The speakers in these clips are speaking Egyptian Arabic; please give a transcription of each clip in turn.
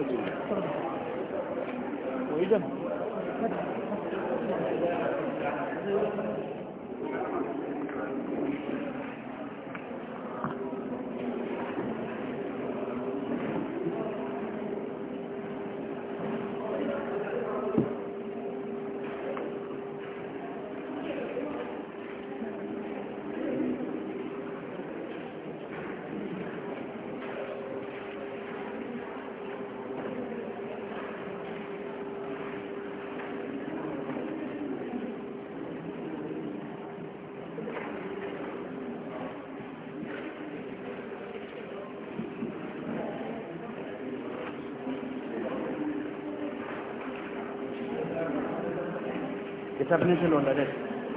وإذا كتاب نزل ولا لسه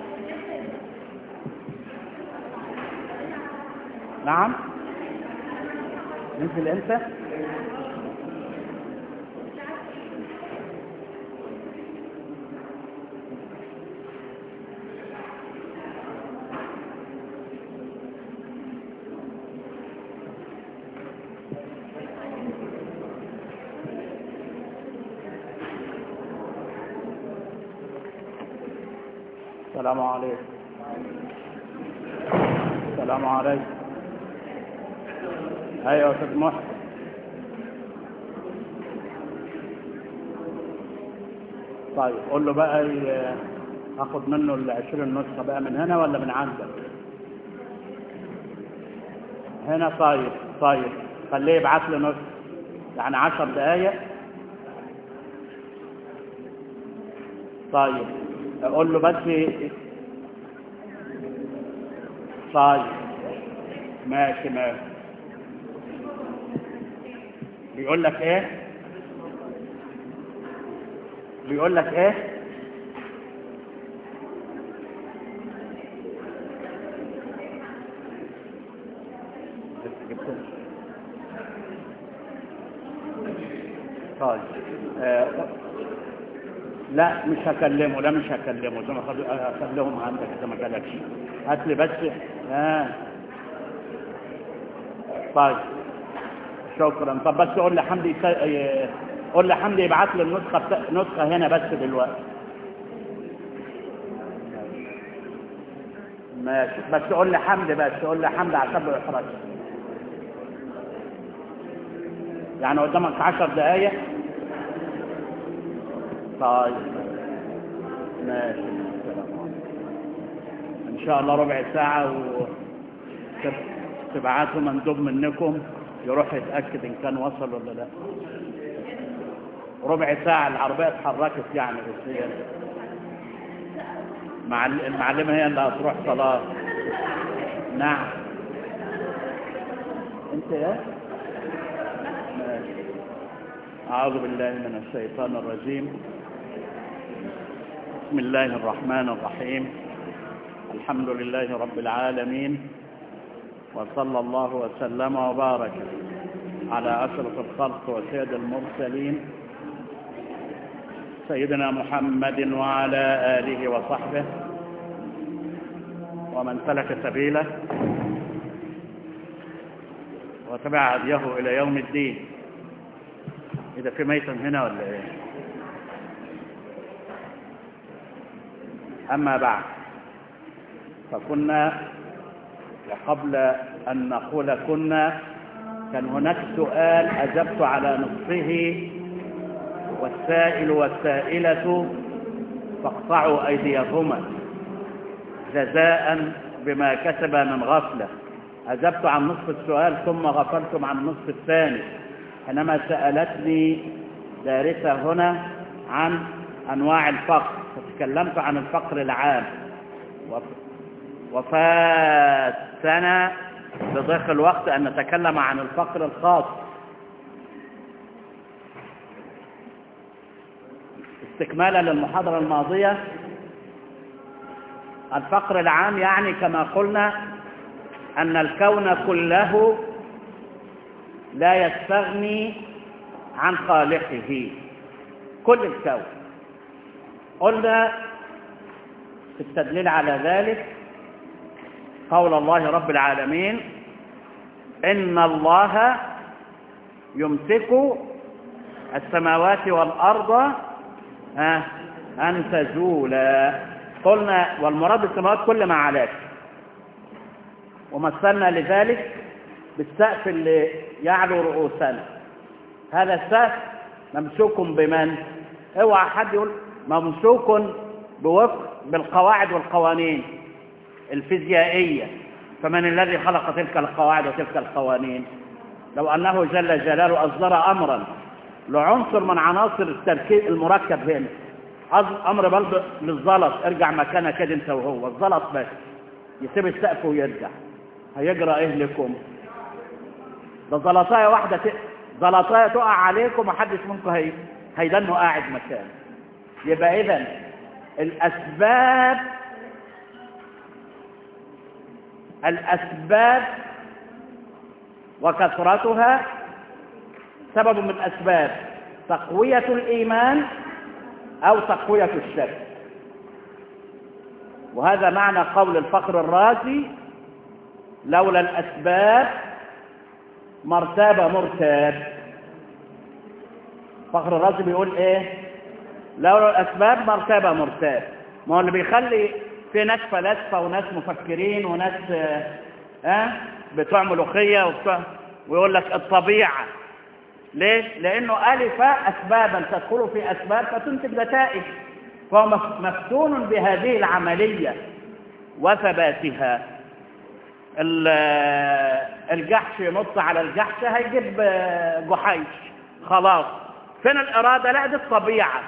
نعم نزل امتى السلام عليكم السلام عليكم ايوه يا استاذ محسن طيب قول له بقى ي- اخد منه ال 20 نسخه بقى من هنا ولا من عندك هنا طيب طيب خليه يبعت لي نسخه يعني 10 دقايق طيب اقول له بس طيب ماشي ماشي بيقول لك ايه بيقول لك ايه طيب آه، لا مش هكلمه لا مش هكلمه زي ما خل- اخليهم عندك اذا ما جالكش هات لي بس ها طيب شكرا طب بس قول لي حمدي يس- ي- قول لي حمدي يبعت لي النسخه بتا... نسخه هنا بس دلوقتي ماشي بس قول لي حمدي بس قول لي حمدي عشان ما يحرجش يعني قدامك عشر دقايق طيب ماشي ان شاء الله ربع ساعة وتبعتوا مندوب منكم يروح يتأكد ان كان وصل ولا لا ربع ساعة العربية اتحركت يعني بس هي مع المعلمة هي اللي هتروح صلاة نعم انت ايه ماشي أعوذ بالله من الشيطان الرجيم بسم الله الرحمن الرحيم الحمد لله رب العالمين وصلى الله وسلم وبارك على أشرف الخلق وسيد المرسلين سيدنا محمد وعلى آله وصحبه ومن سلك سبيله وتبع هديه إلى يوم الدين إذا في ميتم هنا ولا إيه أما بعد فكنا وقبل أن نقول كنا كان هناك سؤال أجبت على نصفه والسائل والسائلة فاقطعوا أيديهما جزاء بما كسب من غفلة أجبت عن نصف السؤال ثم غفلتم عن النصف الثاني حينما سألتني دارسة هنا عن أنواع الفقر فتكلمت عن الفقر العام وفاتنا بضيق الوقت أن نتكلم عن الفقر الخاص استكمالا للمحاضرة الماضية الفقر العام يعني كما قلنا أن الكون كله لا يستغني عن خالقه كل الكون قلنا في التدليل على ذلك قول الله رب العالمين إن الله يمسك السماوات والأرض ها أن تزولا قلنا والمراد بالسماوات كل ما علاك ومثلنا لذلك بالسقف اللي يعلو رؤوسنا هذا السقف ممسوك بمن اوعى حد يقول ممسوك بوفق بالقواعد والقوانين الفيزيائية فمن الذي خلق تلك القواعد وتلك القوانين لو أنه جل جلاله أصدر أمرا لعنصر من عناصر التركيب المركب هنا أمر برضه للزلط ارجع مكانك كده انت وهو الزلط بس يسيب السقف ويرجع هيجرى ايه لكم ده زلطايه واحده ت... زلطايه تقع عليكم محدش منكم هي هيدنه قاعد مكانه يبقى اذا الاسباب الاسباب وكثرتها سبب من اسباب تقويه الايمان او تقويه الشرك وهذا معنى قول الفقر الرازي لولا الاسباب مرتاب مرتاب فخر الرازي بيقول ايه لولا الاسباب مرتبه مرتاب ما هو اللي بيخلي في ناس فلاسفه وناس مفكرين وناس اه, آه بتوع ملوخيه وبتوع ويقول لك الطبيعه ليه لانه الف اسبابا تدخل في اسباب فتنتج نتائج فهو مفتون بهذه العمليه وثباتها الجحش ينط على الجحش هيجيب جحيش خلاص فين الإرادة لا دي الطبيعة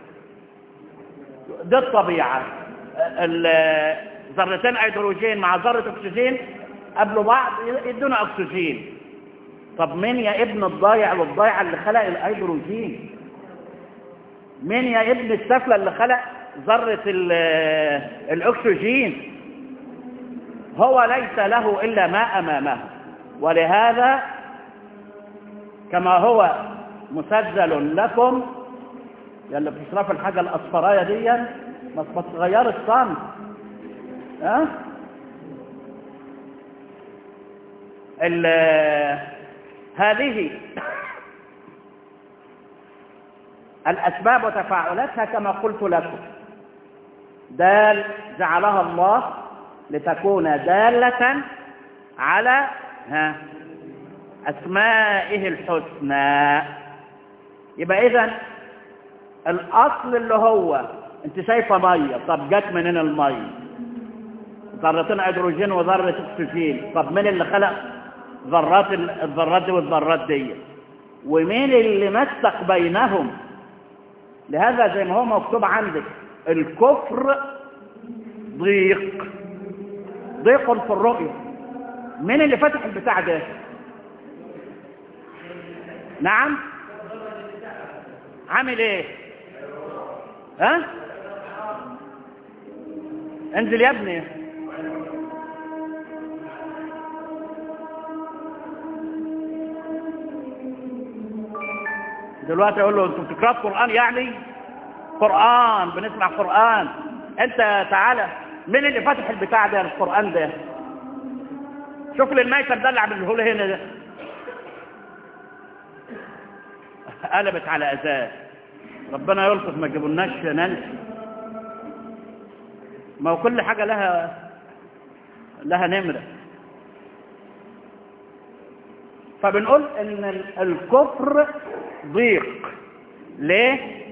دي الطبيعة ذرتين هيدروجين مع ذرة أكسجين قبلوا بعض يدونا أكسجين طب مين يا ابن الضايع والضايع اللي خلق الهيدروجين مين يا ابن السفلة اللي خلق ذرة الأكسجين هو ليس له إلا ما أمامه ولهذا كما هو مسجل لكم يلي بتشرف الحاجة الأصفراية دي ما تغير الصمت ها هذه الأسباب وتفاعلاتها كما قلت لكم دال جعلها الله لتكون دالة على ها أسمائه الحسنى يبقى إذا الأصل اللي هو أنت شايفة مية طب جت منين المية ذرتين هيدروجين وذرة أكسجين طب مين اللي خلق ذرات الذرات دي والذرات دي ومين اللي مسك بينهم لهذا زي ما هو مكتوب عندك الكفر ضيق ضيق في الرؤية مين اللي فتح البتاع ده نعم عامل ايه ها انزل يا ابني دلوقتي اقول له انتوا بتقرأوا قرآن يعني قرآن بنسمع قرآن انت تعالى مين اللي فتح البتاع ده القرآن ده شوف لي الميتم ده اللي عمله له هنا ده قلبت على اذاه ربنا يلطف ما جابولناش ننسي ما هو كل حاجة لها لها نمرة فبنقول ان الكفر ضيق ليه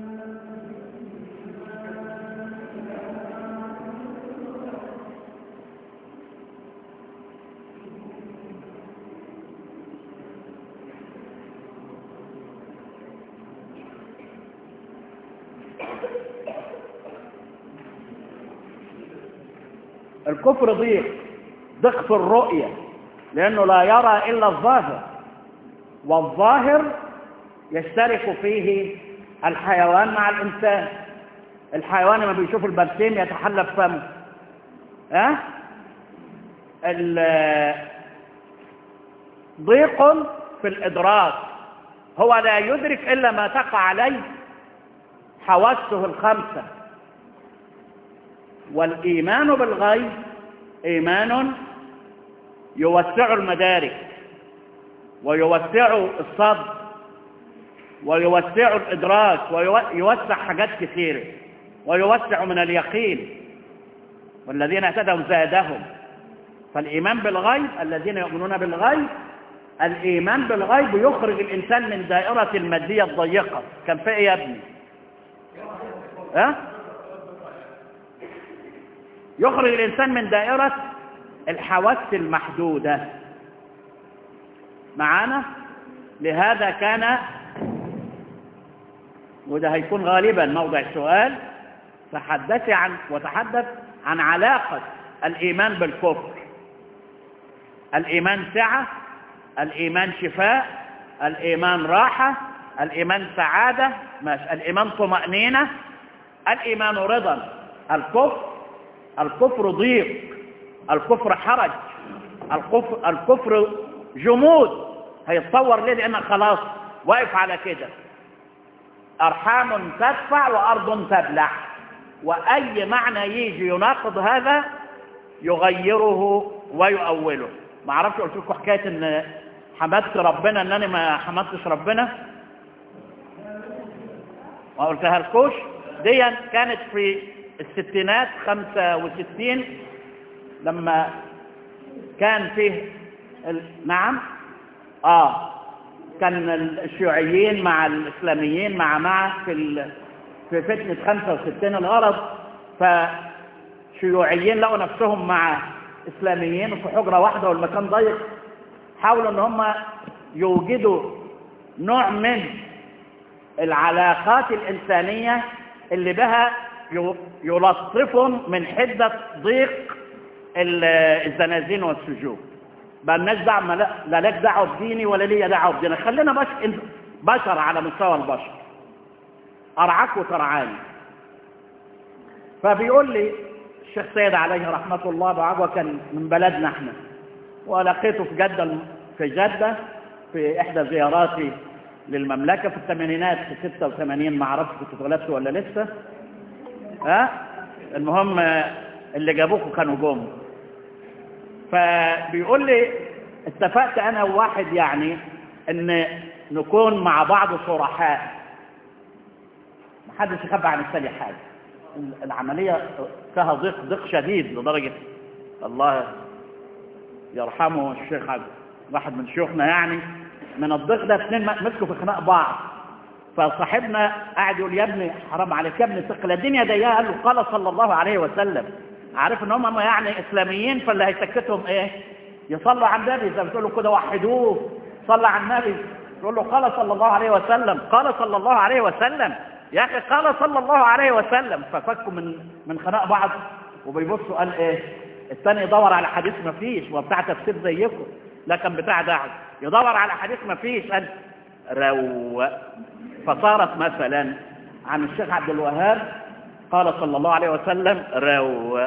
الكفر ضيق ضيق في الرؤية لأنه لا يرى إلا الظاهر والظاهر يشترك فيه الحيوان مع الإنسان الحيوان لما بيشوف البرسيم يتحلى فمه ها ضيق في الإدراك هو لا يدرك إلا ما تقع عليه حواسه الخمسة والإيمان بالغيب إيمان يوسع المدارك ويوسع الصدر ويوسع الإدراك ويوسع حاجات كثيرة ويوسع من اليقين والذين اهتدوا زادهم فالإيمان بالغيب الذين يؤمنون بالغيب الإيمان بالغيب يخرج الإنسان من دائرة المادية الضيقة كان في إيه يا ابني أه؟ يخرج الإنسان من دائرة الحواس المحدودة معانا لهذا كان وده هيكون غالبا موضع السؤال تحدث عن وتحدث عن علاقة الإيمان بالكفر الإيمان سعة الإيمان شفاء الإيمان راحة الإيمان سعادة ماشي الإيمان طمأنينة الإيمان رضا الكفر الكفر ضيق الكفر حرج الكفر, الكفر جمود هيتصور ليه لأنك خلاص واقف على كده أرحام تدفع وأرض تبلع وأي معنى يجي يناقض هذا يغيره ويؤوله ما اعرفش قلت لكم حكايه ان حمدت ربنا انني ما حمدتش ربنا ما قلتها لكوش دي كانت في الستينات خمسة وستين لما كان فيه ال... نعم اه كان الشيوعيين مع الاسلاميين مع مع في ال... في فتنة 65 الغرض فشيوعيين لقوا نفسهم مع اسلاميين في حجرة واحدة والمكان ضيق حاولوا ان هم يوجدوا نوع من العلاقات الانسانية اللي بها يلطفهم من حدة ضيق الزنازين والسجون بقى الناس دعوة لا لك دعوة بديني ولا ليا دعوة بدينك خلينا بشر, بشر على مستوى البشر أرعاك وترعاني فبيقول لي الشيخ سيد عليه رحمة الله بعضه كان من بلدنا احنا ولقيته في جدة في جدة في إحدى زياراتي للمملكة في الثمانينات في 86 ما اعرفش كنت اتولدت ولا لسه ها المهم اللي جابوكوا كانوا جم فبيقول لي اتفقت انا وواحد يعني ان نكون مع بعض صرحاء محدش يخبى عن الثاني حاجه العمليه فيها ضيق ضيق شديد لدرجه الله يرحمه الشيخ عبد واحد من شيوخنا يعني من الضيق ده اثنين مسكوا في خناق بعض فصاحبنا قاعد يقول يا ابني حرام عليك يا ابني ثقل الدنيا ضيقه قال له قال صلى الله عليه وسلم عارف ان هم يعني اسلاميين فاللي هيسكتهم ايه يصلوا على النبي زي ما بتقول له كده وحدوه صلى على النبي يقول له قال صلى الله عليه وسلم قال صلى الله عليه وسلم يا اخي قال صلى الله عليه وسلم ففكوا من من خناق بعض وبيبصوا قال ايه الثاني يدور على حديث ما فيش وبتاع تفسير زيكم لكن بتاع ده يدور على حديث ما فيش قال روق فصارت مثلا عن الشيخ عبد الوهاب قال صلى الله عليه وسلم روق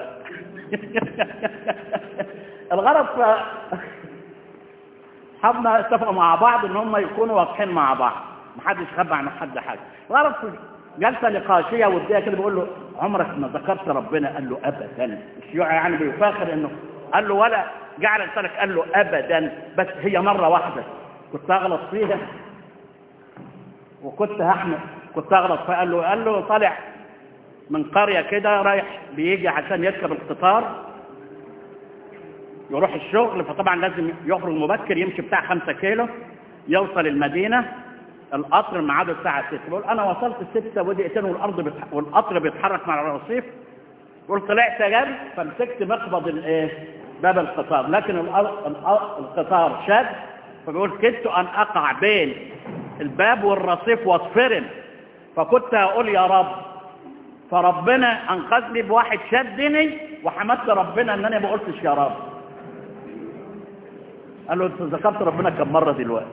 الغرض ف حبنا اتفقوا مع بعض ان هم يكونوا واضحين مع بعض محدش خبى عن حد حاجه الغرض في جلسه نقاشيه وديه كده بيقول له عمرك ما ذكرت ربنا قال له ابدا الشيوعي يعني بيفاخر انه قال له ولا جعل لسانك قال له ابدا بس هي مره واحده كنت اغلط فيها وكنت هحمل كنت اغلط فيها قال له قال له طالع من قريه كده رايح بيجي عشان يركب القطار يروح الشغل فطبعا لازم يخرج مبكر يمشي بتاع خمسة كيلو يوصل المدينة القطر ميعاده الساعة 6 بيقول أنا وصلت 6 ودقيقتين والأرض بتح... والقطر بيتحرك مع الرصيف بيقول طلعت جري فمسكت مقبض الايه باب القطار لكن القطار شد فبيقول كدت أن أقع بين الباب والرصيف واصفرن فكنت أقول يا رب فربنا أنقذني بواحد شدني وحمدت ربنا أن أنا ما قلتش يا رب قال له انت ذكرت ربنا كم مرة دلوقتي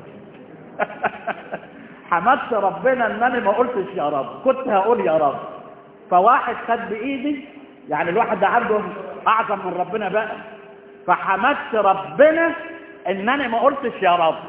حمدت ربنا ان انا ما قلتش يا رب كنت هقول يا رب فواحد خد بايدي يعني الواحد ده عنده اعظم من ربنا بقى فحمدت ربنا ان انا ما قلتش يا رب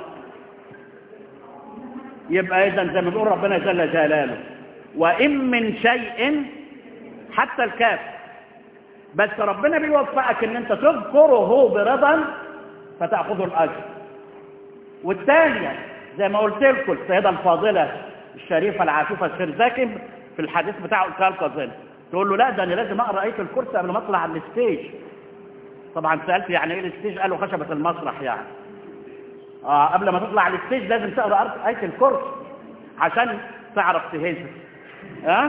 يبقى اذا زي ما بيقول ربنا جل جلاله وان من شيء حتى الكاف بس ربنا بيوفقك ان انت تذكره برضا فتأخذوا الأجر والثانية زي ما قلت لكم السيدة الفاضلة الشريفة العفيفة الشيخ زكي في الحديث بتاعه قلتها لكم تقول له لا ده انا لازم اقرا ايه الكرسي قبل ما اطلع على الستيج طبعا سالت يعني ايه الستيج قالوا خشبه المسرح يعني اه قبل ما تطلع على الستيج لازم تقرا ايه الكرسي عشان تعرف تهز ها أه؟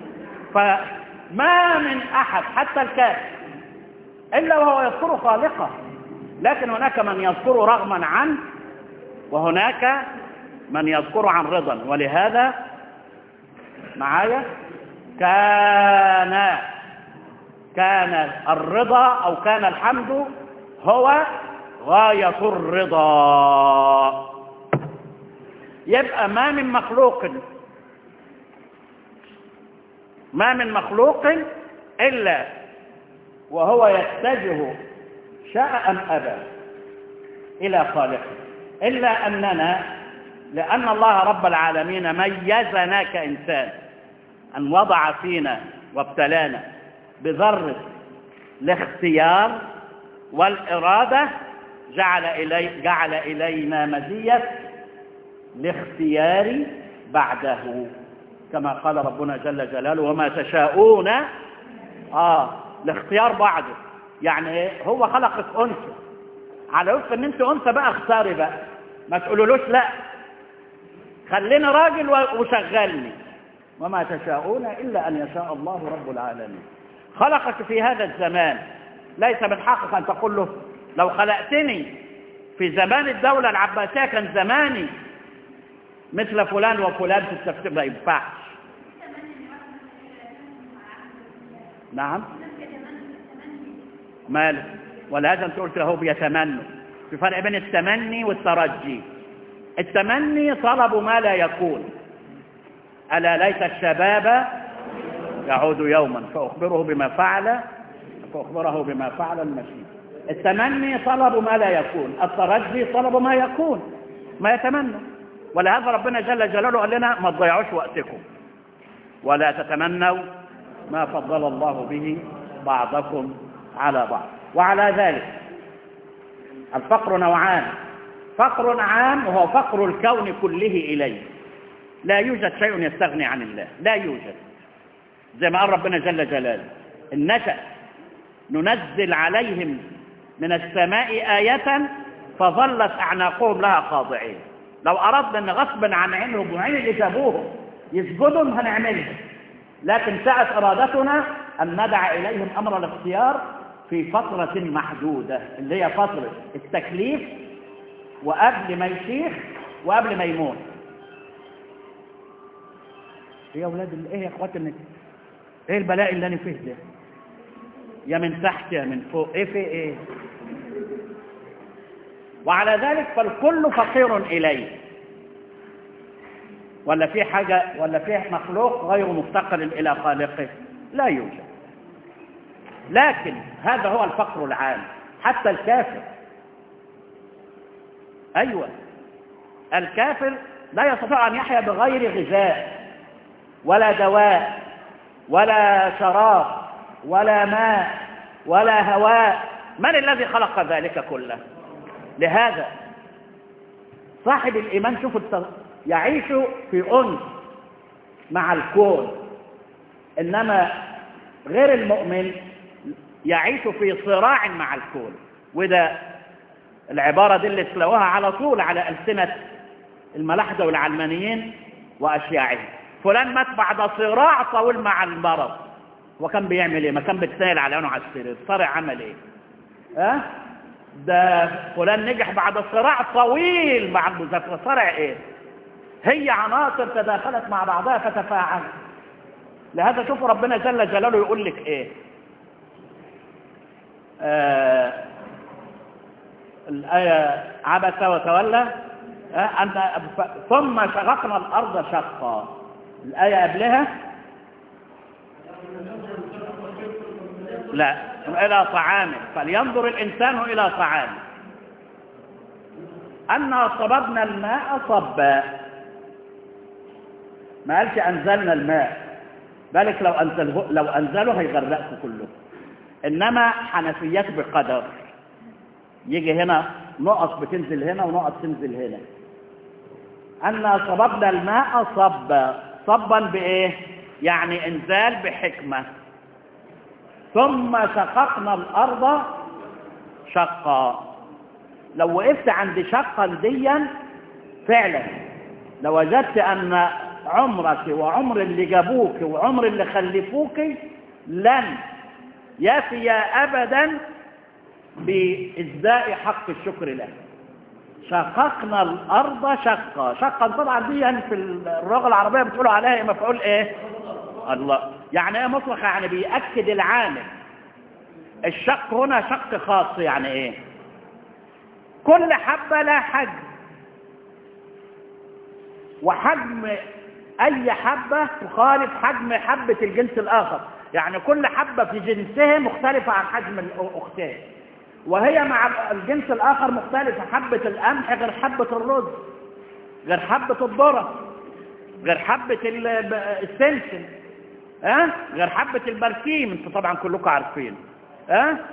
فما من احد حتى الكافر الا وهو يذكر خالقه لكن هناك من يذكر رغما عنه وهناك من يذكر عن رضا ولهذا معايا كان كان الرضا أو كان الحمد هو غاية الرضا يبقى ما من مخلوق ما من مخلوق إلا وهو يتجه شاء أم أبى إلى خالقه إلا أننا لأن الله رب العالمين ميزنا كإنسان أن وضع فينا وابتلانا بذرة الاختيار والإرادة جعل, إلي جعل إلينا مزية الاختيار بعده كما قال ربنا جل جلاله وما تشاءون آه الاختيار بعده يعني هو خلقك أنثى على وفق ان انت أنثى بقى اختاري بقى ما تقولولوش لا خليني راجل وشغلني وما تشاءون إلا أن يشاء الله رب العالمين خلقك في هذا الزمان ليس من حقك أن تقول له لو خلقتني في زمان الدولة العباسية كان زماني مثل فلان وفلان في التفسير ما ينفعش نعم ماله ولهذا انت قلت له بيتمنوا في فرق بين التمني والترجي التمني طلب ما لا يكون ألا ليت الشباب يعود يوما فأخبره بما فعل فأخبره بما فعل المشي التمني طلب ما لا يكون الترجي طلب ما يكون ما يتمنى ولهذا ربنا جل جلاله قال لنا ما تضيعوش وقتكم ولا تتمنوا ما فضل الله به بعضكم على بعض وعلى ذلك الفقر نوعان فقر عام وهو فقر الكون كله إليه لا يوجد شيء يستغني عن الله لا يوجد زي ما قال ربنا جل جلاله إن نشأ ننزل عليهم من السماء آية فظلت أعناقهم لها خاضعين لو أردنا أن غصبا عن عينهم وعين اللي جابوهم يسجدوا هنعملها لكن سعت إرادتنا أن ندع إليهم أمر الاختيار في فترة محدودة اللي هي فترة التكليف وقبل ما يشيخ وقبل ما يموت ايه يا اولاد ايه يا اخواتي ايه البلاء اللي انا فيه ده يا من تحت يا من فوق ايه في ايه وعلى ذلك فالكل فقير اليه ولا في حاجة ولا في مخلوق غير مفتقر إلى خالقه لا يوجد لكن هذا هو الفقر العام حتى الكافر أيوة الكافر لا يستطيع أن يحيا بغير غذاء ولا دواء ولا شراب ولا ماء ولا هواء من الذي خلق ذلك كله لهذا صاحب الإيمان شوفوا التغ... يعيش في أنس مع الكون إنما غير المؤمن يعيش في صراع مع الكون وده العبارة دي اللي تلاقوها على طول على ألسنة الملاحدة والعلمانيين وأشياعهم فلان مات بعد صراع طويل مع المرض وكان بيعمل ايه ما كان بتسائل على عينه على السرير صارع عمل ايه ها أه؟ ده فلان نجح بعد صراع طويل مع المذاكره صارع ايه هي عناصر تداخلت مع بعضها فتفاعلت لهذا شوفوا ربنا جل جلاله يقول لك ايه آه الآية عبس وتولى آه أنت ثم شققنا الأرض شقا الآية قبلها لا إلى طعامه فلينظر الإنسان إلى طعامه أنا صببنا الماء صبا ما قالش أنزلنا الماء بالك لو أنزله لو أنزله هيغرقكم كلكم إنما حنفيات بقدر يجي هنا نقط بتنزل هنا ونقط تنزل هنا أن صببنا الماء صبا صبا بإيه يعني إنزال بحكمة ثم شققنا الأرض شقا لو وقفت عند شقا ديا فعلا لو وجدت أن عمرك وعمر اللي جابوك وعمر اللي خلفوك لن يفي أبدا بإزداء حق الشكر له شققنا الأرض شقا شقا طبعا دي يعني في اللغة العربية بتقولوا عليها مفعول ايه الله يعني ايه مطلق يعني بيأكد العامل الشق هنا شق خاص يعني ايه كل حبة لا حجم وحجم اي حبة تخالف حجم حبة الجنس الاخر يعني كل حبة في جنسها مختلفة عن حجم الاختين وهي مع الجنس الاخر مختلفة حبة القمح غير حبة الرز غير حبة الذرة غير حبة السمسم ها أه؟ غير حبة البرسيم انتوا طبعا كلكم عارفين ها أه؟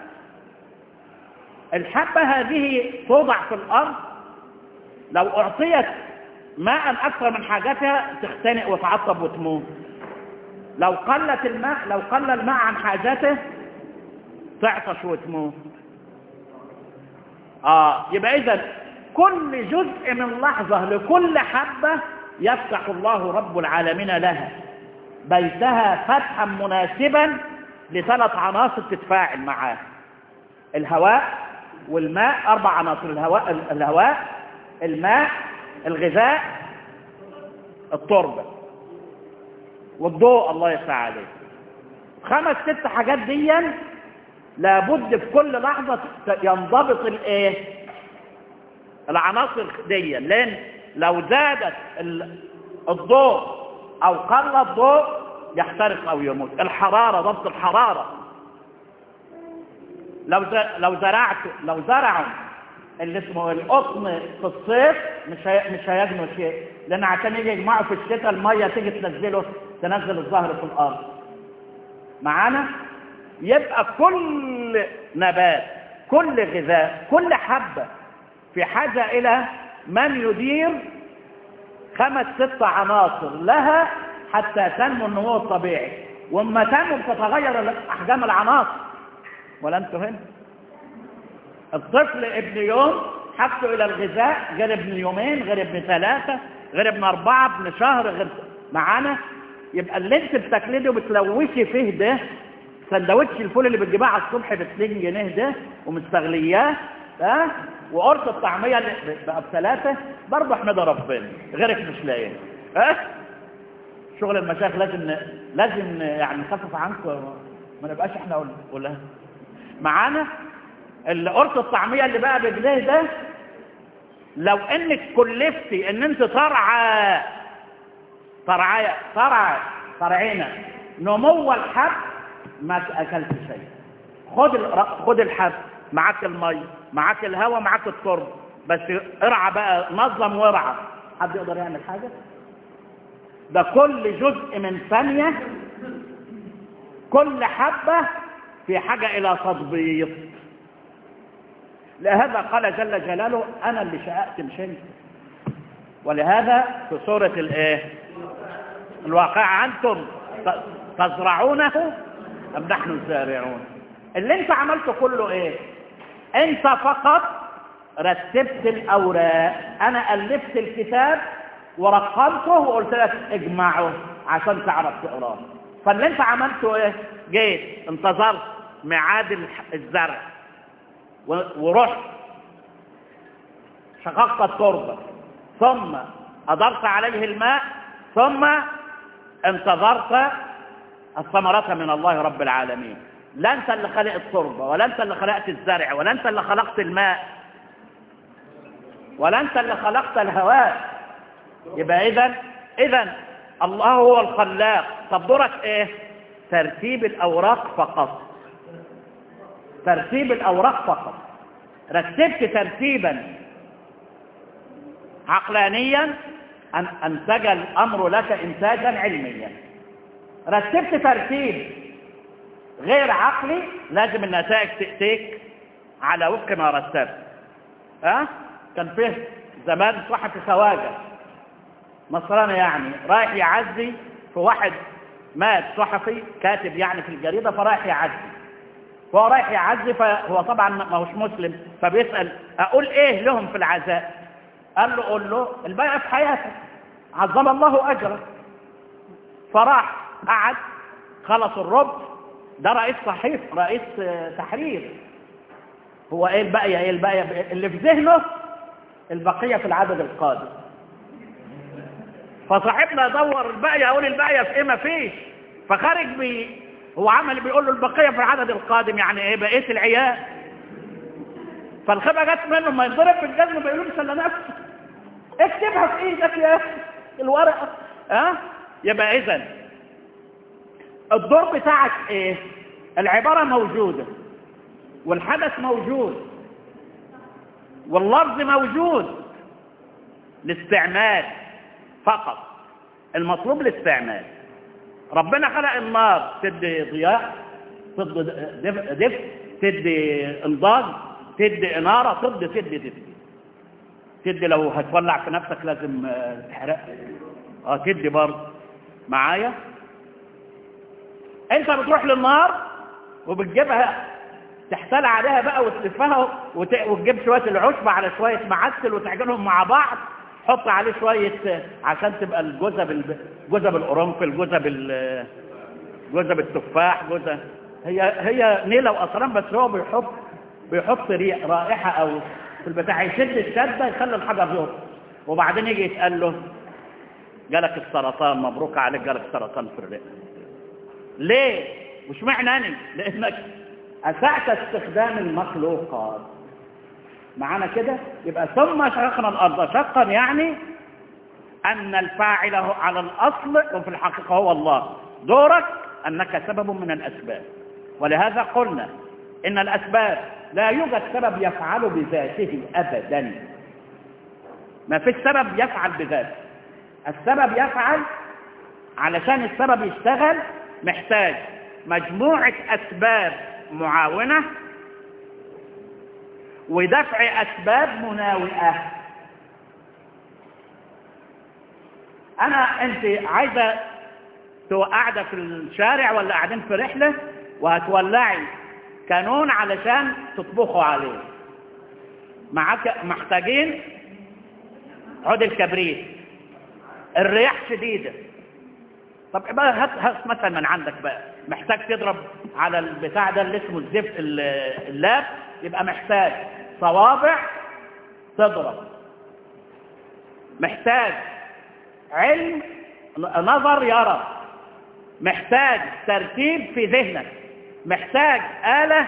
الحبة هذه توضع في الارض لو اعطيت ماء اكثر من حاجتها تختنق وتعطب وتموت لو قلت الماء لو قل الماء عن حاجته تعطش وتموت اه يبقى اذا كل جزء من لحظة لكل حبة يفتح الله رب العالمين لها بيتها فتحا مناسبا لثلاث عناصر تتفاعل معاه الهواء والماء اربع عناصر الهواء الهواء الماء الغذاء التربة والضوء الله يسعى عليه خمس ست حاجات ديا لابد في كل لحظة ينضبط الايه العناصر دي لان لو زادت الضوء او قل الضوء يحترق او يموت الحرارة ضبط الحرارة لو لو زرعت لو زرعوا اللي اسمه القطن في الصيف مش هي... مش هيجنوا شيء لان عشان يجي يجمعوا في الشتاء الميه تيجي تنزله تنزل الزهر في الارض معانا يبقى كل نبات كل غذاء كل حبة في حاجة إلى من يدير خمس ست عناصر لها حتى تنمو النمو الطبيعي وما تنمو بتتغير أحجام العناصر ولا أنتوا هنا الطفل ابن يوم حاجته إلى الغذاء غير ابن يومين غير ابن ثلاثة غير ابن أربعة ابن شهر غير معانا يبقى اللي انت بتاكليه وبتلوثي فيه ده سندوتش الفول اللي بتجيبها على الصبح ب 2 جنيه ده ومستغلياه ها وقرص الطعميه اللي بقى بثلاثه برضه احمد ربنا غيرك مش لاقيه ها شغل المشايخ لازم لازم يعني نخفف عنكم ما نبقاش احنا ولا معانا القرص الطعميه اللي بقى بجنيه ده لو انك كلفتي ان انت ترعى ترعى ترعى ترعينا نمو الحب ما اكلت شيء خد خد الحب معاك المي معاك الهواء معاك الترب بس ارعى بقى نظم وارعى حد يقدر يعمل حاجه ده كل جزء من ثانيه كل حبه في حاجه الى تضبيط لهذا قال جل جلاله انا اللي شققت مش انت ولهذا في سوره الايه الواقع انتم تزرعونه أم نحن الزارعون اللي انت عملته كله ايه انت فقط رتبت الاوراق انا الفت الكتاب ورقمته وقلت لك اجمعه عشان تعرف تقراه فاللي انت عملته ايه جيت انتظرت ميعاد الزرع ورحت شققت التربه ثم اضرت عليه الماء ثم انتظرت الثمرة من الله رب العالمين لا انت اللي خلق التربة ولا انت اللي خلقت الزرع ولا انت اللي خلقت الماء ولا انت اللي خلقت الهواء يبقى اذا اذا الله هو الخلاق طب دورك ايه ترتيب الاوراق فقط ترتيب الاوراق فقط رتبت ترتيبا عقلانيا ان انتج الامر لك انتاجا علميا رتبت ترتيب غير عقلي لازم النتائج تأتيك على وفق ما رتبت ها أه؟ كان فيه زمان صحفي خواجه نصراني يعني رايح يعزي في واحد مات صحفي كاتب يعني في الجريدة فرايح يعزي فهو رايح يعزي فهو طبعا ما هوش مسلم فبيسأل أقول إيه لهم في العزاء قال له قول له البيع في حياتك عظم الله أجرك فراح قعد خلص الربع ده رئيس صحيح رئيس تحرير هو ايه الباقية ايه الباقية اللي في ذهنه البقية في العدد القادم فصاحبنا دور الباقية اقول الباقية في ايه ما فيش فخارج بي هو عمل بيقول له البقية في العدد القادم يعني ايه بقية العيال فالخبة جت منه ما يضرب في الجزم بيقولوا له سلة نفسه اكتبها في ايدك يا الورقة ها أه؟ يبقى اذا الدور بتاعك ايه العبارة موجودة والحدث موجود واللفظ موجود الاستعمال فقط المطلوب الاستعمال ربنا خلق النار تدي ضياء تدي دفء, دفء تدي انضاج تدي انارة تدي تدي تدي تدي لو هتولع في نفسك لازم تحرق اه تدي برضه معايا انت بتروح للنار وبتجيبها تحتال عليها بقى وتلفها وت... وتجيب شوية العشبة على شوية معسل وتعجنهم مع بعض حط عليه شوية عشان تبقى الجزب ال... جزب القرنفل جزب ال... جزب التفاح جزب هي هي نيلة وأصران بس هو بيحط بيحط ريح رائحة أو في البتاع يشد الشدة يخلي الحجر يهرب وبعدين يجي يتقال له جالك السرطان مبروك عليك جالك سرطان في الرئة ليه مش معنى أنا لأنك أسعت استخدام المخلوقات معانا كده يبقى ثم شققنا الأرض شقا يعني أن الفاعل على الأصل وفي الحقيقة هو الله دورك أنك سبب من الأسباب ولهذا قلنا إن الأسباب لا يوجد سبب يفعل بذاته أبدا ما فيش سبب يفعل بذاته السبب يفعل علشان السبب يشتغل محتاج مجموعة أسباب معاونة ودفع أسباب مناوئة أنا أنت عايزة قاعدة في الشارع ولا قاعدين في رحلة وهتولعي كانون علشان تطبخوا عليه معاك محتاجين عود الكبريت الرياح شديدة طب بقى هات هات مثلا من عندك بقى محتاج تضرب على البتاع ده اللي اسمه الزفت اللاب يبقى محتاج صوابع تضرب محتاج علم نظر يرى محتاج ترتيب في ذهنك محتاج آلة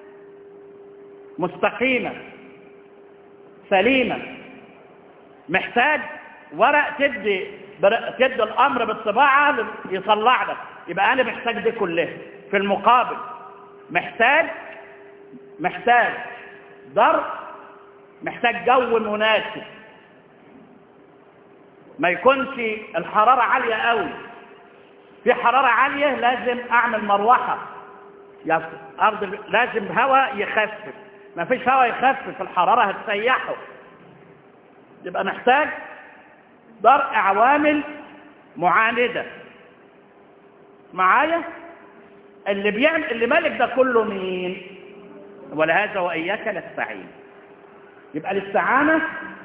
مستقيمة سليمة محتاج ورق تدي تدي الأمر بالطباعة يطلع لك يبقى أنا محتاج دي كلها في المقابل محتاج محتاج ضرب محتاج جو مناسب ما يكونش الحرارة عالية قوي في حرارة عالية لازم أعمل مروحة يعني أرض لازم هواء يخفف ما فيش هواء يخفف الحرارة هتسيحه يبقى محتاج درء عوامل معاندة معايا اللي بيعمل اللي مالك ده كله مين ولهذا وإياك نستعين يبقى الاستعانة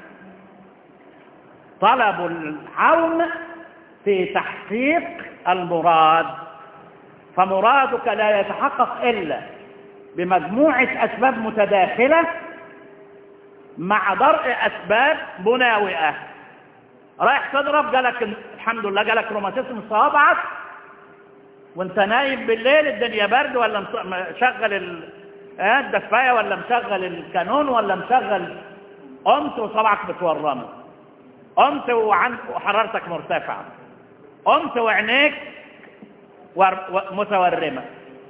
طلب العون في تحقيق المراد فمرادك لا يتحقق إلا بمجموعة أسباب متداخلة مع درء أسباب مناوئة رايح تضرب جالك الحمد لله جالك روماتيزم صوابعك وانت نايم بالليل الدنيا برد ولا مشغل الدفاية ولا مشغل الكانون ولا مشغل قمت وصبعك بتورمه قمت وحرارتك مرتفعة قمت وعينيك متورمة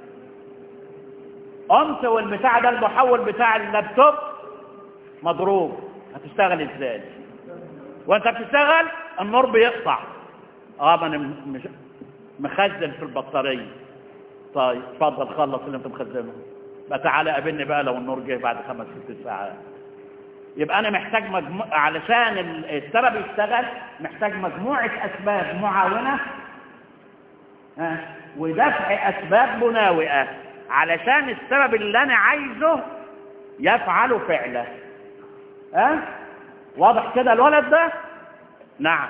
قمت والبتاع ده المحول بتاع اللابتوب مضروب هتشتغل ازاي وانت بتشتغل النور بيقطع اه ما انا مش مخزن في البطارية طيب اتفضل خلص اللي انت مخزنه بقى تعالى قابلني بقى لو النور جه بعد خمس ست ساعات يبقى انا محتاج مجموع علشان السبب يشتغل محتاج مجموعة اسباب معاونة ها ودفع اسباب مناوئة علشان السبب اللي انا عايزه يفعل فعله ها واضح كده الولد ده نعم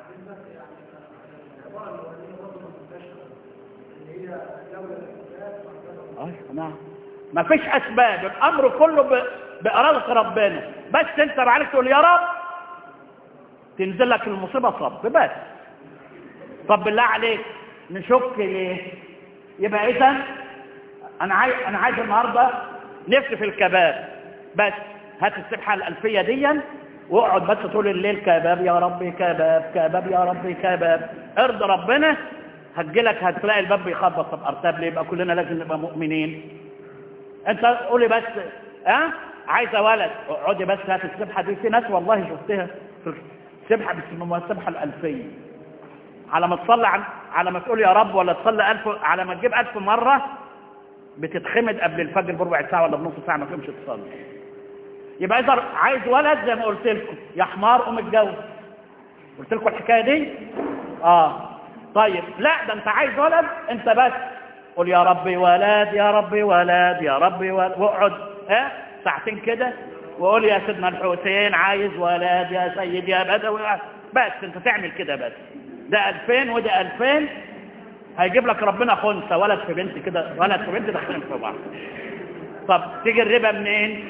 نعم ما فيش اسباب الامر كله ب... بارادة ربنا بس انت عليك تقول يا رب تنزل لك المصيبة صب بس طب بالله عليك نشك ليه يبقى اذا انا عايز انا عايز النهارده نفسي في الكباب بس هات السبحه الالفيه دي واقعد بس طول الليل كباب يا ربي كباب كباب يا ربي كباب ارضى ربنا هتجيلك هتلاقي الباب بيخبط طب ارتاب ليه يبقى كلنا لازم نبقى مؤمنين انت قولي بس ها أه؟ عايزه ولد اقعدي بس هات السبحه دي في ناس والله شفتها في السبحه بيسموها السبحه الالفيه على ما تصلي على, على ما تقول يا رب ولا تصلي ألف على ما تجيب ألف مرة بتتخمد قبل الفجر بربع ساعة ولا بنص ساعة ما تقومش تصلي يبقى إذا عايز ولد زي ما قلت لكم يا حمار قوم اتجوز قلت لكم الحكاية دي اه طيب لا ده انت عايز ولد انت بس قول يا ربي ولد يا ربي ولد يا ربي ولد واقعد ها ساعتين كده وقول يا سيدنا الحسين عايز ولد يا سيدي يا بدوي بس انت تعمل كده بس ده 2000 وده 2000 هيجيب لك ربنا خنثى ولد في بنت كده ولد في بنت داخلين في بعض طب تيجي الربا منين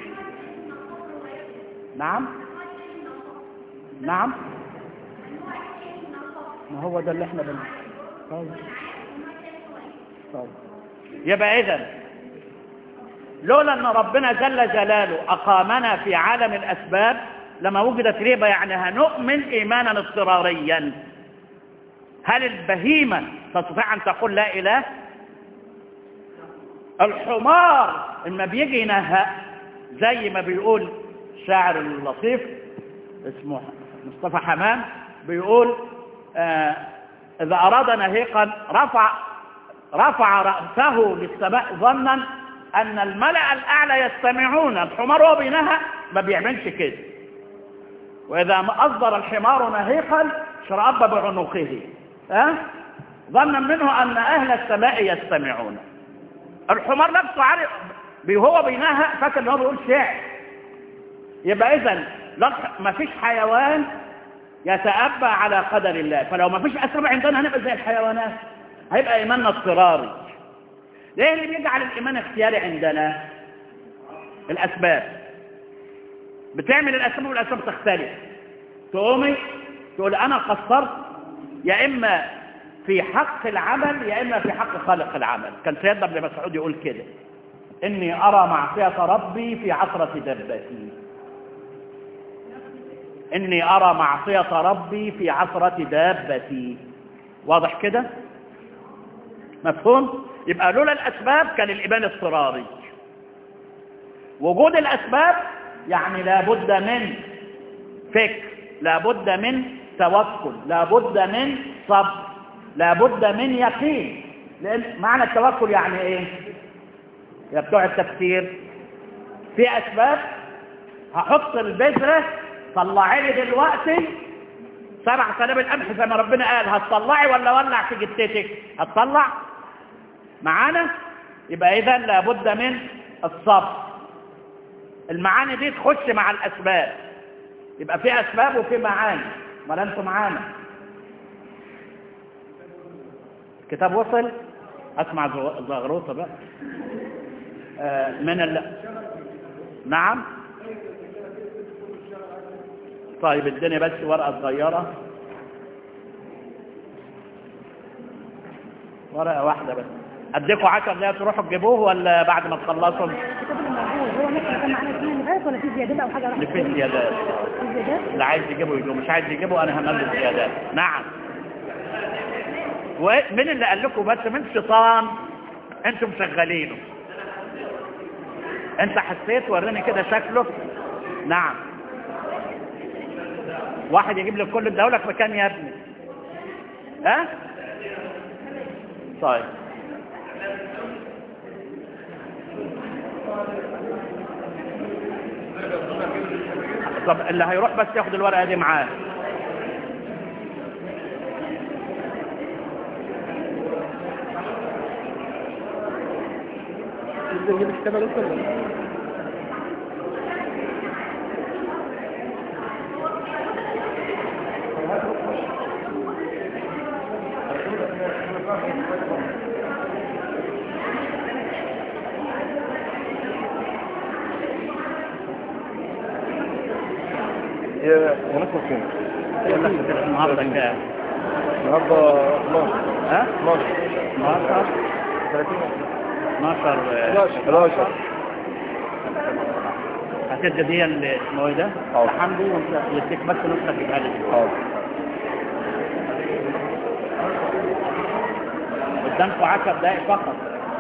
نعم نعم ما هو ده اللي احنا بن طيب طيب يبقى اذا لولا ان ربنا جل جلاله اقامنا في عالم الاسباب لما وجدت ربا يعني هنؤمن ايمانا اضطراريا هل البهيمة تستطيع أن تقول لا إله الحمار لما بيجي ينهى زي ما بيقول شاعر اللطيف اسمه مصطفى حمام بيقول آه إذا أراد نهيقا رفع رفع رأسه للسماء ظنا أن الملأ الأعلى يستمعون الحمار وهو بينهى ما بيعملش كده وإذا أصدر الحمار نهيقا شرأب بعنقه أه؟ ظنا منه أن أهل السماء يستمعون الحمار نفسه عارف هو بينهى فاكر ان هو بيقول شعر يبقى إذا ما فيش حيوان يتأبى على قدر الله فلو ما فيش أسباب عندنا هنبقى زي الحيوانات هيبقى إيماننا اضطراري ليه اللي بيجعل الإيمان اختياري عندنا الأسباب بتعمل الأسباب والأسباب تختلف تقومي تقول أنا قصرت يا إما في حق العمل يا إما في حق خالق العمل كان سيدنا ابن مسعود يقول كده إني أرى معصية ربي في عثرة دبتي إني أرى معصية ربي في عثرة دابتي واضح كده مفهوم يبقى لولا الأسباب كان الإيمان اضطراري وجود الأسباب يعني لابد من فكر لابد من توكل لابد من صبر لابد من يقين لأن معنى التوكل يعني ايه يا بتوع التفسير في أسباب هحط البذرة طلعي لي دلوقتي سبع سنابل قمح زي ما ربنا قال هتطلعي ولا ولع في جتتك هتطلع معانا يبقى اذا لابد من الصبر المعاني دي تخش مع الاسباب يبقى في اسباب وفي معاني ما انتوا معانا الكتاب وصل اسمع زغروطه بقى آه من ال... نعم طيب اديني بس ورقه صغيره ورقه واحده بس اديكوا 10 دقايق تروحوا تجيبوه ولا بعد ما تخلصوا الكتاب اللي موجود هو نفسه كان معانا فيه اللي فات ولا في زيادات او حاجه راحت في زيادات في زيادات اللي عايز يجيبه يجيبه مش عايز يجيبه انا همل زيادات نعم ومين اللي قال لكم بس من شيطان انتم مشغلينه انت حسيت وريني كده شكله نعم واحد يجيب لك كل الدولة في مكان يا ابني ها طيب طب اللي هيروح بس ياخد الورقة دي معاه نجيب الكتاب يا دكتور هي هنخلص فين؟ يقول لك النهارده كام النهارده 12 ها 12 12 30 12 آه، 11 11 هتدي دي اللي اسمه ايه ده؟ اه. لحمدي وانت يديك بس نسخة تجيبها لي حاضر قدامكم 10 دقايق فقط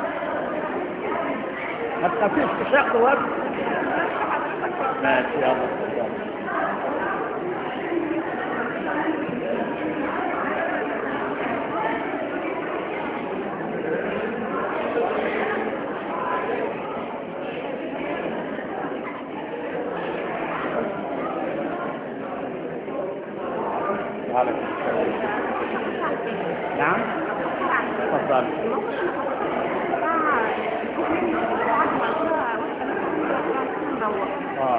ما تخافيش تشاق وقت ماشي يلا يلا. تعالى نعم تفضل اه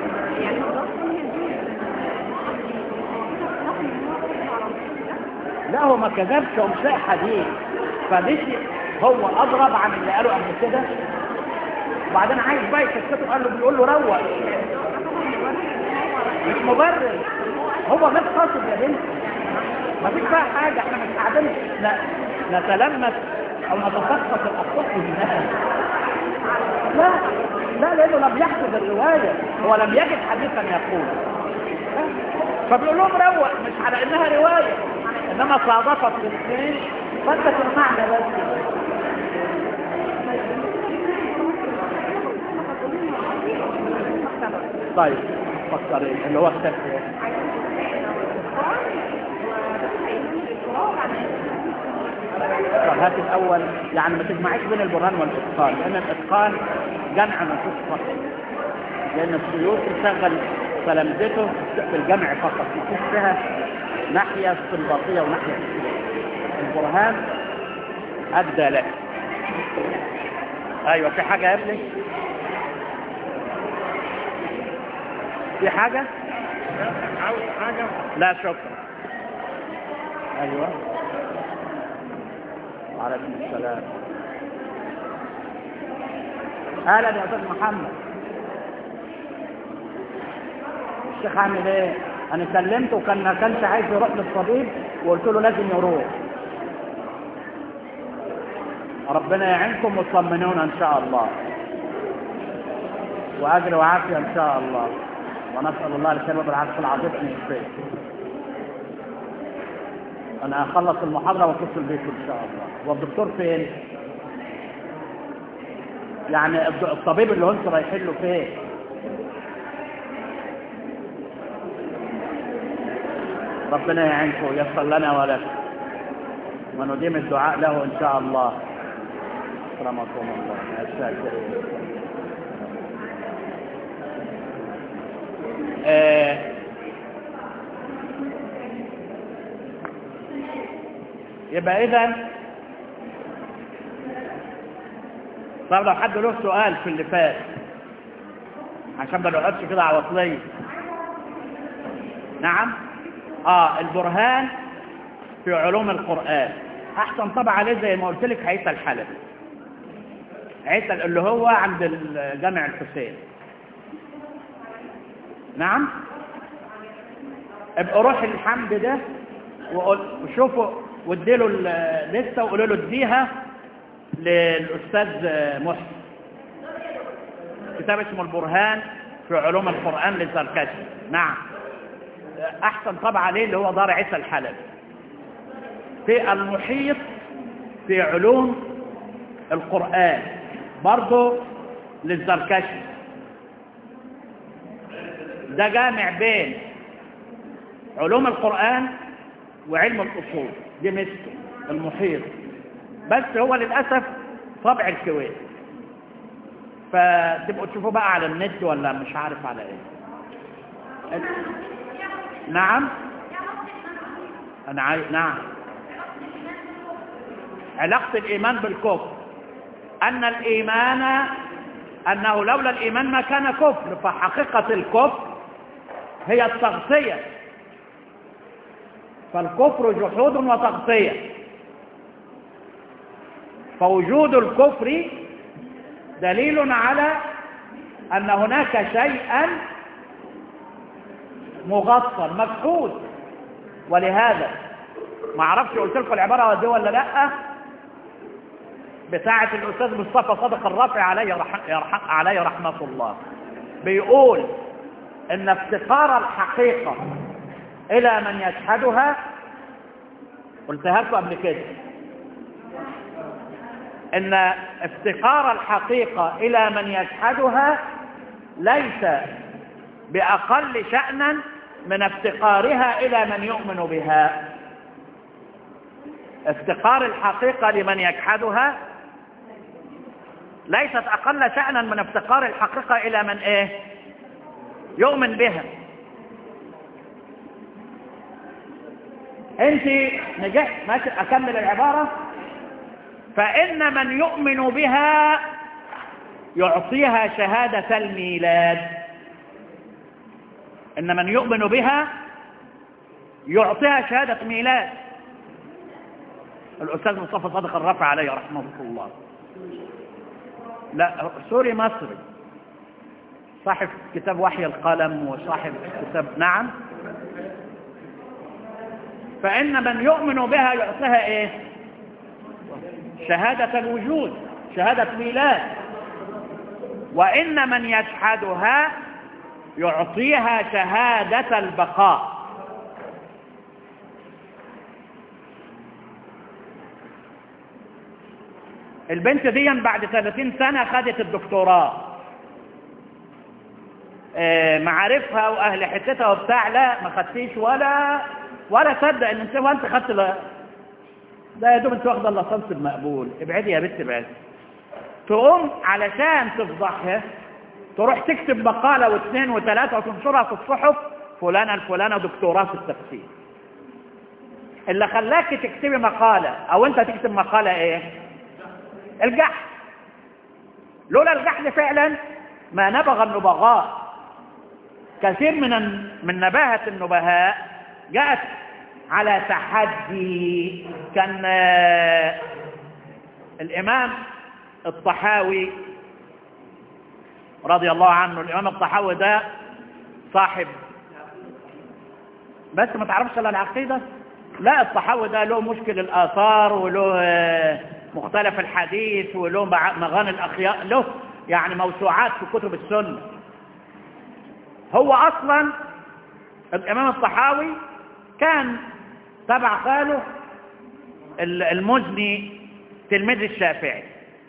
لا هو ما كذبش هو مش لاقي حديث فمشي هو اضرب عن اللي قاله قبل كده وبعدين عايز بقى يسكته قال له بيقول له روق مش مبرر هو غير قاصد يا بنتي ما فيش بقى حاجه احنا مش قاعدين ن- نتلمس او نتسقط الاخطاء بالناس لا لا لانه لم يحفظ الروايه هو لم يجد حديثا يقول فبيقول لهم روق مش على انها روايه انما صادفت الاثنين فانت تسمعنا بس طيب فكري اللي هو كتاب ايه طب هات الاول يعني ما تجمعيش بين البرهان والاتقان لان الاتقان جمع نصوص فقط لان السيوط تشغل تلامذته في الجمع فقط يكون فيها ناحيه استنباطيه وناحيه البرهان ادى لك ايوه في حاجه يا ابني في حاجه عاوز حاجة لا شكرا ايوه وعليكم السلام اهلا يا استاذ محمد الشيخ عامل ايه انا كلمته وكان ما كانش عايز يروح للطبيب وقلت له لازم يروح ربنا يعينكم وتطمنونا ان شاء الله واجر وعافيه ان شاء الله ونسال الله الكريم بالعرش العظيم ان يشفيك انا اخلص المحاضره واتصل بيك ان شاء الله والدكتور فين يعني الد- الطبيب اللي انتوا رايحين له فين ربنا يعينكم ويسر لنا ولكم ونديم الدعاء له ان شاء الله اكرمكم الله يا الشاكرين آه، يبقى اذا طب لو حد له سؤال في اللي فات عشان ما نقعدش كده عواطليه نعم اه البرهان في علوم القرآن احسن طبع عليه زي ما قلت لك عيسى الحلبي عيسى اللي هو عند الجامع الحسين نعم ابقوا روح الحمد ده وقول وشوفوا واديله اللسته وقولوا له اديها للاستاذ محسن كتاب اسمه البرهان في علوم القرآن للزركشي نعم احسن طبع عليه اللي هو دار عيسى الحلبي في المحيط في علوم القرآن برضه للزركشي ده جامع بين علوم القرآن وعلم الأصول دي مسكه المحيط بس هو للأسف طبع الكويت فتبقوا تشوفوا بقى على النت ولا مش عارف على ايه نعم أنا عاي... نعم علاقة الإيمان بالكفر أن الإيمان أنه لولا الإيمان ما كان كفر فحقيقة الكفر هي التغطية فالكفر جحود وتغطية فوجود الكفر دليل على أن هناك شيئا مغطى مفقود ولهذا ما اعرفش قلت لكم العبارة دي ولا لا بتاعة الأستاذ مصطفى صادق الرافع عليه رح... يرح... عليه رحمة الله بيقول إن افتقار الحقيقة إلى من يشهدها قلتها لكم قبل كده إن افتقار الحقيقة إلى من يشهدها ليس بأقل شأنا من افتقارها إلى من يؤمن بها افتقار الحقيقة لمن يجحدها ليست أقل شأنا من افتقار الحقيقة إلى من إيه يؤمن بها انت نجحت ماشي أكمل العبارة فإن من يؤمن بها يعطيها شهادة الميلاد إن من يؤمن بها يعطيها شهادة ميلاد الأستاذ مصطفى صادق الرفع عليه رحمه الله لا سوري مصري صاحب كتاب وحي القلم وصاحب كتاب نعم فإن من يؤمن بها يعطيها إيه شهادة الوجود شهادة ميلاد وإن من يجحدها يعطيها شهادة البقاء البنت دي بعد 30 سنة خدت الدكتوراه آه، معارفها واهل حتتها وبتاع لا ما خدتيش ولا ولا صدق ان انت وانت خدت لا ده يا دوب انت واخده اللصنص المقبول ابعدي يا بنت ابعدي تقوم علشان تفضحها تروح تكتب مقالة واثنين وثلاثة وتنشرها في الصحف فلانة الفلانة دكتوراه في التفسير اللي خلاك تكتبي مقالة او انت تكتب مقالة ايه الجحد لولا الجحد فعلا ما نبغى النبغاء كثير من من نباهة النبهاء جاءت على تحدي كان آه، الإمام الطحاوي رضي الله عنه الإمام الطحاوي ده صاحب بس ما تعرفش الا العقيدة لا الطحاوي ده له مشكل الآثار وله آه، مختلف الحديث وله مع- مغاني الأخيار له يعني موسوعات في كتب السنة هو أصلا الإمام الطحاوي كان تبع خاله ال- المزني تلميذ الشافعي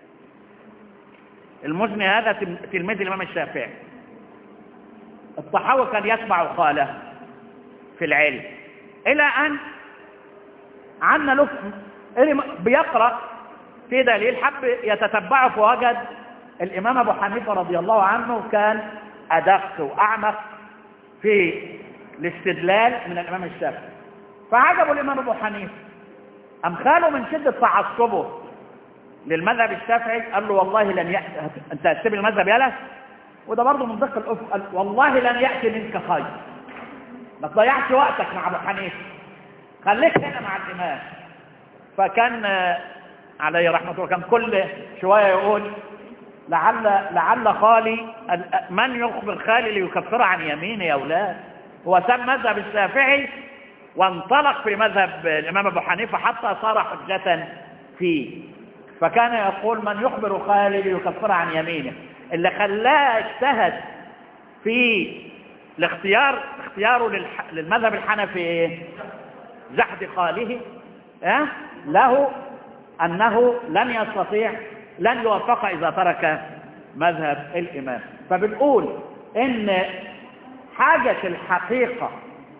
المزني هذا تم- تلميذ الإمام الشافعي الطحاوي كان يتبع خاله في العلم إلى أن عنا له اللي بيقرأ في دليل حب يتتبعه فوجد الإمام أبو حنيفة رضي الله عنه كان أدق وأعمق في الاستدلال من الإمام الشافعي فعجبوا الإمام أبو حنيفة أم خاله من شدة تعصبه للمذهب الشافعي قال له والله لن يأتي أنت هتسيب المذهب يلا وده برضه من دق الأفق قال والله لن يأتي منك خير ما تضيعش وقتك مع أبو حنيفة خليك هنا مع الإمام فكان آه، عليه رحمة الله كان كل شوية يقول لعل لعل خالي ال- من يخبر خالي ليكفر عن يمينه يا أولاد هو ساب مذهب الشافعي وانطلق في مذهب الإمام أبو حنيفة حتى صار حجة فيه فكان يقول من يخبر خالي ليكفر عن يمينه اللي خلاه اجتهد في الاختيار اختياره للح- للمذهب الحنفي ايه؟ جحد خاله اه؟ له أنه لن يستطيع لن يوفق إذا ترك مذهب الإمام فبنقول إن حاجة الحقيقة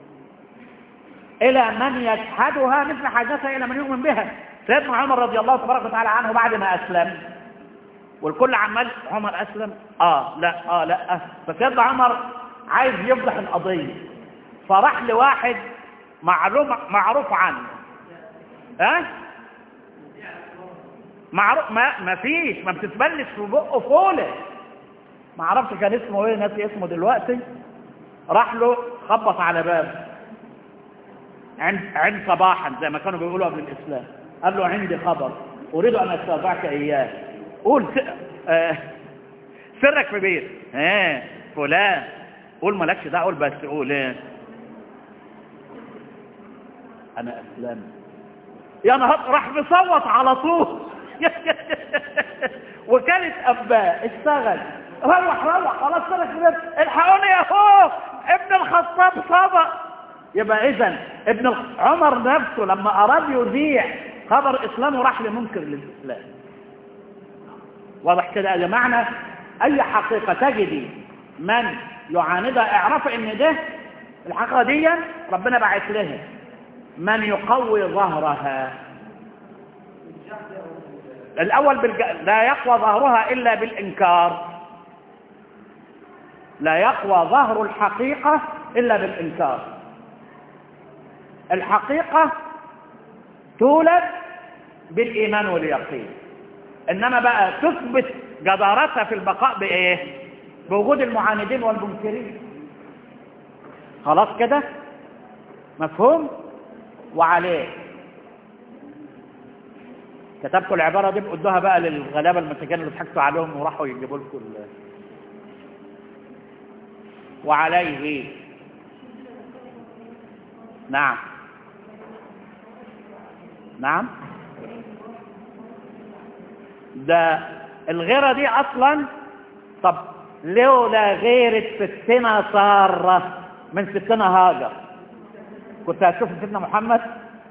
إلى من يجحدها مثل حاجتها إلى من يؤمن بها سيدنا عمر رضي الله تبارك وتعالى عنه بعد ما أسلم والكل عمال عمر أسلم آه لا آه لا آه. فسيدنا عمر عايز يفضح القضية فراح لواحد معلوم معروف عنه ها معروف ما ما فيش ما بتتبلش في بقه فوله ما اعرفش كان اسمه ايه ناسي اسمه دلوقتي راح له خبط على باب عند عند صباحا زي ما كانوا بيقولوا قبل الاسلام قال له عندي خبر اريد ان استودعك اياه قول س... آه سرك في بيت ها فلان قول مالكش دعوه قول بس قول ايه انا اسلمت يا نهار راح مصوت على طول وكانت اباء اشتغل روح روح خلاص سرك في بيت الحقوني يا اخوه ابن الخطاب سبق يبقى اذا ابن الخ- عمر نفسه لما اراد يذيع خبر اسلامه راح لمنكر للاسلام واضح كده يا معنى اي حقيقة تجدي من يعاندها اعرف ان ده الحقيقة دي ربنا بعت لها من يقوي ظهرها الاول بالج... لا يقوى ظهرها الا بالانكار لا يقوى ظهر الحقيقة الا بالانكار الحقيقة تولد بالايمان واليقين انما بقى تثبت جدارتها في البقاء بايه بوجود المعاندين والمنكرين خلاص كده مفهوم وعليه كتبتوا العبارة دي بقدوها بقى للغلابة المساكين اللي ضحكتوا عليهم وراحوا يجيبوا لكم ال- وعليه نعم نعم ده الغيرة دي أصلا طب لولا غيرة ستنا سارة من ستنا هاجر كنت هتشوف سيدنا محمد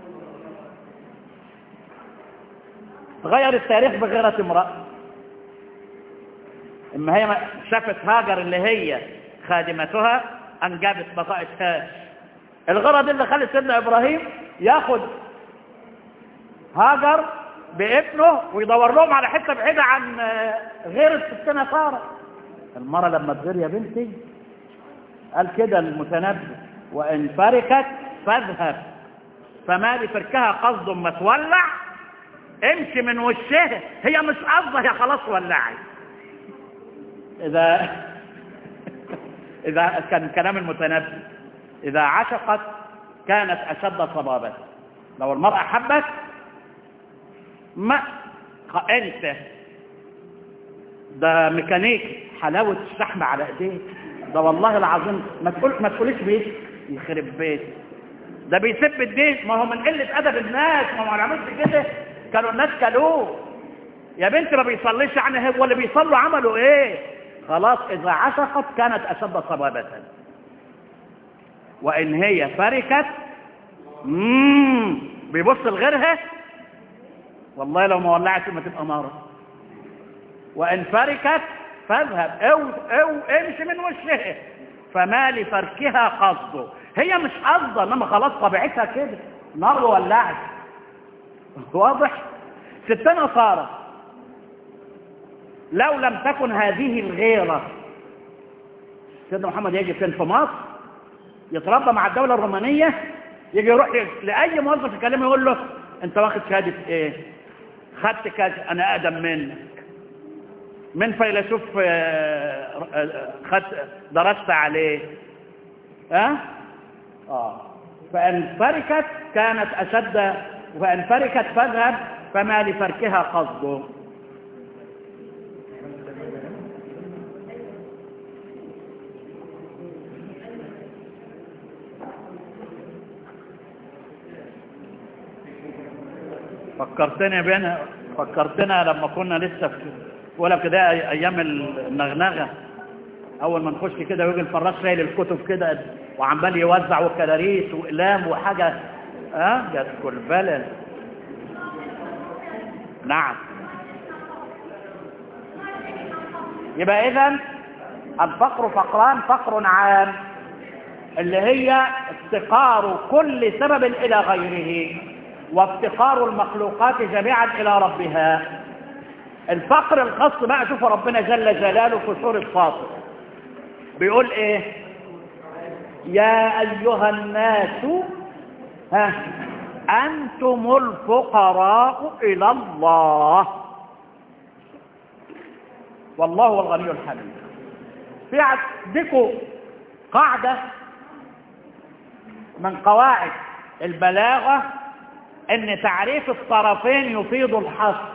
تغير التاريخ بغيرة امرأة اما هي ما- شافت هاجر اللي هي خادمتها انجبت بقاء هاش الغرض اللي خلى سيدنا ابراهيم ياخد هاجر بابنه ويدور لهم على حته بعيده عن آه، غير الستنا ساره المرة لما تغير يا بنتي قال كده المتنبي وان فركت فاذهب فما لفركها قصد ما تولع امشي من وشها هي مش قصدها هي خلاص ولعت اذا اذا كان كلام المتنبي اذا عشقت كانت اشد صبابه لو المرأة حبت ما خ- انت ده ميكانيك حلاوة الشحم على ايديه ده والله العظيم ما تقول ما تقوليش بيت يخرب بيت ده بيسب الدين ما هو من قلة ادب الناس ما هو ما عملش كده كانوا الناس كلوه يا بنت ما بيصليش يعني هو اللي بيصلوا عملوا ايه خلاص اذا عشقت كانت اشد صبابة وان هي فركت مم بيبص لغيرها والله لو ما ولعت ما تبقى نار وان فركت فاذهب او او امشي من وشها فما لفركها قصده هي مش قصده انما خلاص طبيعتها كده نار ولعت واضح ستنا صارت لو لم تكن هذه الغيرة سيدنا محمد يجي فين في مصر يتربى مع الدولة الرومانية يجي يروح لأي موظف يكلمه يقول له أنت واخد شهادة إيه؟ خدت كذا أنا أقدم منك من فيلسوف آه، آه، خد درست عليه ها؟ آه فإن فركت كانت أشد وإن فركت فاذهب فما لفركها قصده فكرتني بينا فكرتنا لما كنا لسه في ولا كده ايام النغنغه اول ما نخش كده ويجي الفراش شايل الكتب كده وعمال يوزع وكراريس واقلام وحاجه ها جت كل بلد نعم يبقى اذا الفقر فقران فقر عام اللي هي افتقار كل سبب الى غيره وافتقار المخلوقات جميعا الى ربها الفقر الخاص بقى شوفوا ربنا جل جلاله في سورة فاطر بيقول ايه يا أيها الناس ها أنتم الفقراء إلى الله والله هو الغني الحميد في عندكم قاعدة من قواعد البلاغة ان تعريف الطرفين يفيد الحصر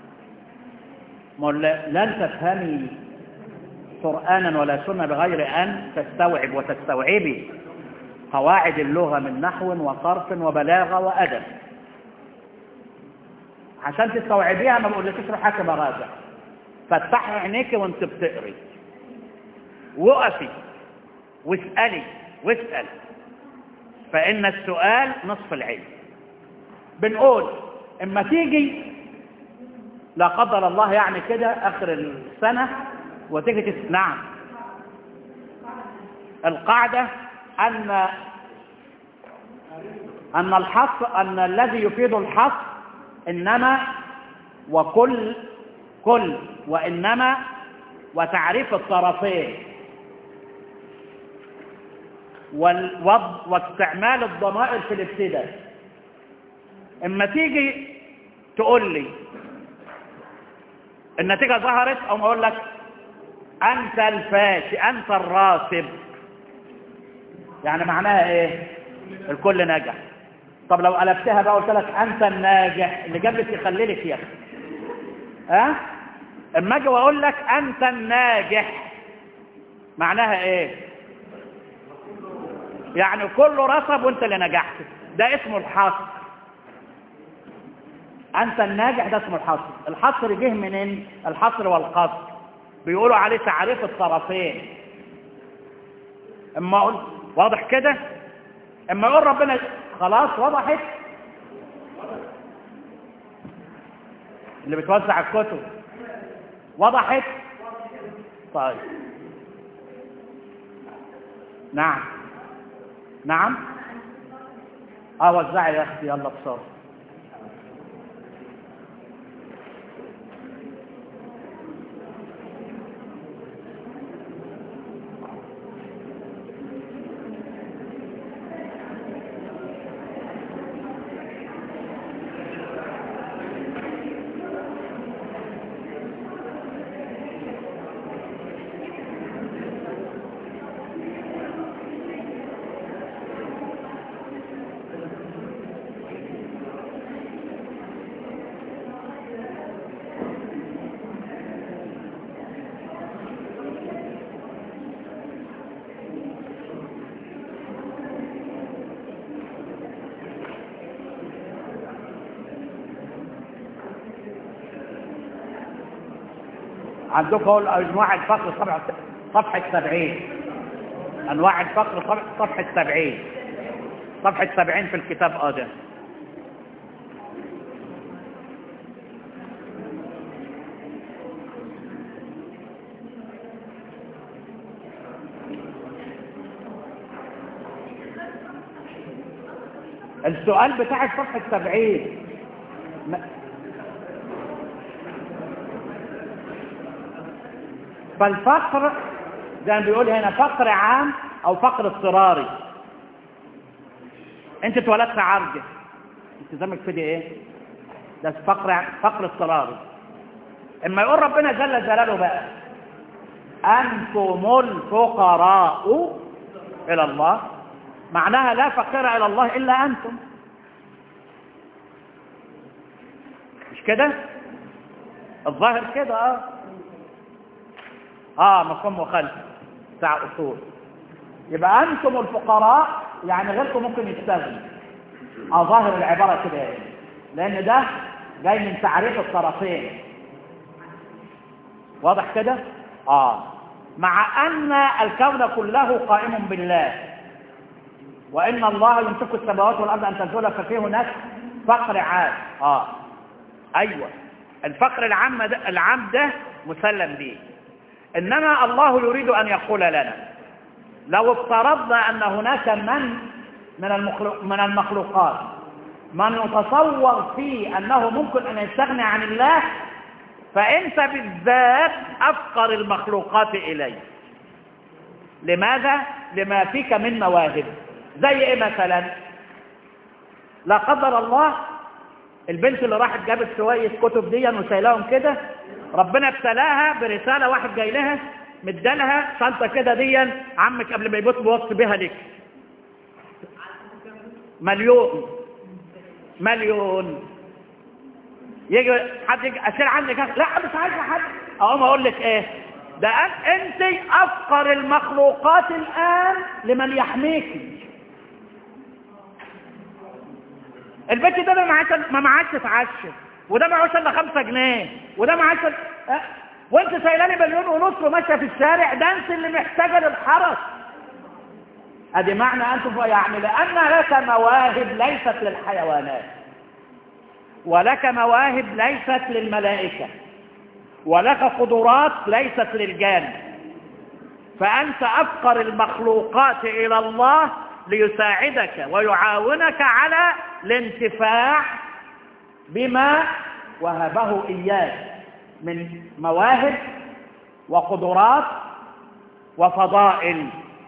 لن تفهمي قرآنا ولا سنة بغير أن تستوعب وتستوعبي قواعد اللغة من نحو وصرف وبلاغة وأدب عشان تستوعبيها ما بقولكش روح حاكم راجع فتحي عينيك وانت بتقري وقفي واسألي واسأل فإن السؤال نصف العلم بنقول اما تيجي لا قدر الله يعني كده اخر السنة وتيجي تس... نعم القاعدة ان ان الحصر ان الذي يفيد الحصر انما وكل كل وانما وتعريف الطرفين والوض واستعمال الضمائر في الابتداء اما تيجي تقول لي النتيجة ظهرت او اقول لك انت الفاشي انت الراسب يعني معناها ايه الكل نجح طب لو قلبتها بقى قلت لك انت الناجح اللي جاب لك يخليلك يا اخي ها اما اجي واقول لك انت الناجح معناها ايه يعني كله رسب وانت اللي نجحت ده اسمه الحصر انت الناجح ده اسمه الحصر الحصر جه منين الحصر والقصر بيقولوا عليه تعريف الطرفين اما اقول واضح كده اما يقول ربنا خلاص وضحت اللي بتوزع الكتب وضحت طيب نعم نعم اه وزعي يا اختي يلا بسرعه عندكم اهو انواع الفقر صفحه صفحه 70 انواع الفقر صفحه 70 صفحه 70 في الكتاب اه ده السؤال بتاعك صفحه 70 فالفقر زي ما بيقول هنا فقر عام او فقر اضطراري انت اتولدت عرجة التزامك في دي ايه ده فقر فقر اضطراري اما يقول ربنا جل جلاله بقى انتم الفقراء الى الله معناها لا فقير الى الله الا انتم مش كده الظاهر كده اه اه مفهوم مخالف بتاع اصول يبقى انتم الفقراء يعني غيركم ممكن يستغني اه ظاهر العباره كده يعني لان ده جاي من تعريف الطرفين واضح كده اه مع ان الكون كله قائم بالله وان الله يمسك السماوات والارض ان تزول ففيه هناك فقر عام اه ايوه الفقر العام ده العام ده مسلم به إنما الله يريد أن يقول لنا لو افترضنا أن هناك من من, المخلوق من المخلوقات من يتصور فيه أنه ممكن أن يستغني عن الله فأنت بالذات أفقر المخلوقات إليه لماذا؟ لما فيك من مواهب زي ايه مثلا لا قدر الله البنت اللي راحت جابت شويه كتب دي وشايلاهم كده ربنا ابتلاها برساله واحد جاي لها مدالها شنطه كده دي عمك قبل ما يموت بوصي بيها لك مليون مليون يجي حد يجي اشيل عنك لا مش عايز حد اقوم اقول لك ايه ده أن- انت افقر المخلوقات الان لمن يحميكي البيت ده ما معاش ما معاش تعشى وده معهوش الا خمسة جنيه وده معاش أه؟ وانت شايلاني مليون ونص وماشيه في الشارع ده انت اللي محتاجه للحرس ادي معنى انتم يعني لان لك مواهب ليست للحيوانات ولك مواهب ليست للملائكه ولك قدرات ليست للجان فأنت أفقر المخلوقات إلى الله ليساعدك ويعاونك على الانتفاع بما وهبه إياك من مواهب وقدرات وفضائل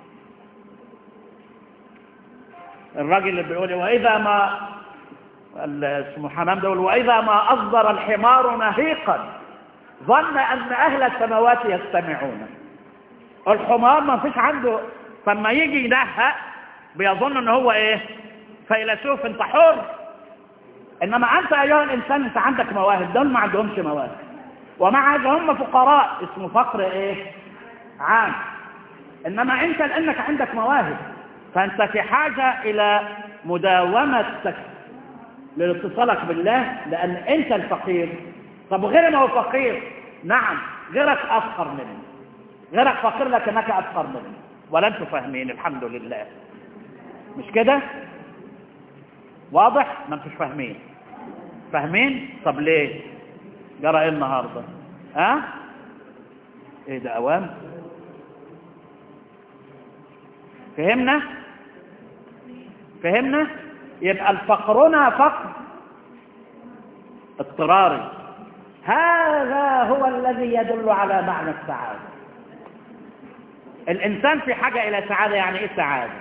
الراجل اللي بيقول وإذا ما ال- اسمه حمام ده يقول وإذا ما أصدر الحمار نهيقا ظن أن أهل السماوات يستمعون الحمار ما فيش عنده فما يجي ينهق بيظن ان هو ايه فيلسوف انت حر انما انت ايها الانسان انت عندك مواهب دول ما عندهمش مواهب ومع هذا هم فقراء اسمه فقر ايه عام انما انت لانك عندك مواهب فانت في حاجة الى مداومتك لاتصالك بالله لان انت الفقير طب غير ما هو فقير نعم غيرك افقر منه غيرك فقير لكنك افقر منه ولا انتم فاهمين الحمد لله مش كده واضح ما انتوش فاهمين فاهمين طب ليه جرى ايه النهارده ها ايه ده اوام فهمنا فهمنا يبقى الفقرنا فقر اضطراري هذا هو الذي يدل على معنى السعادة الإنسان في حاجة إلى سعادة يعني إيه سعادة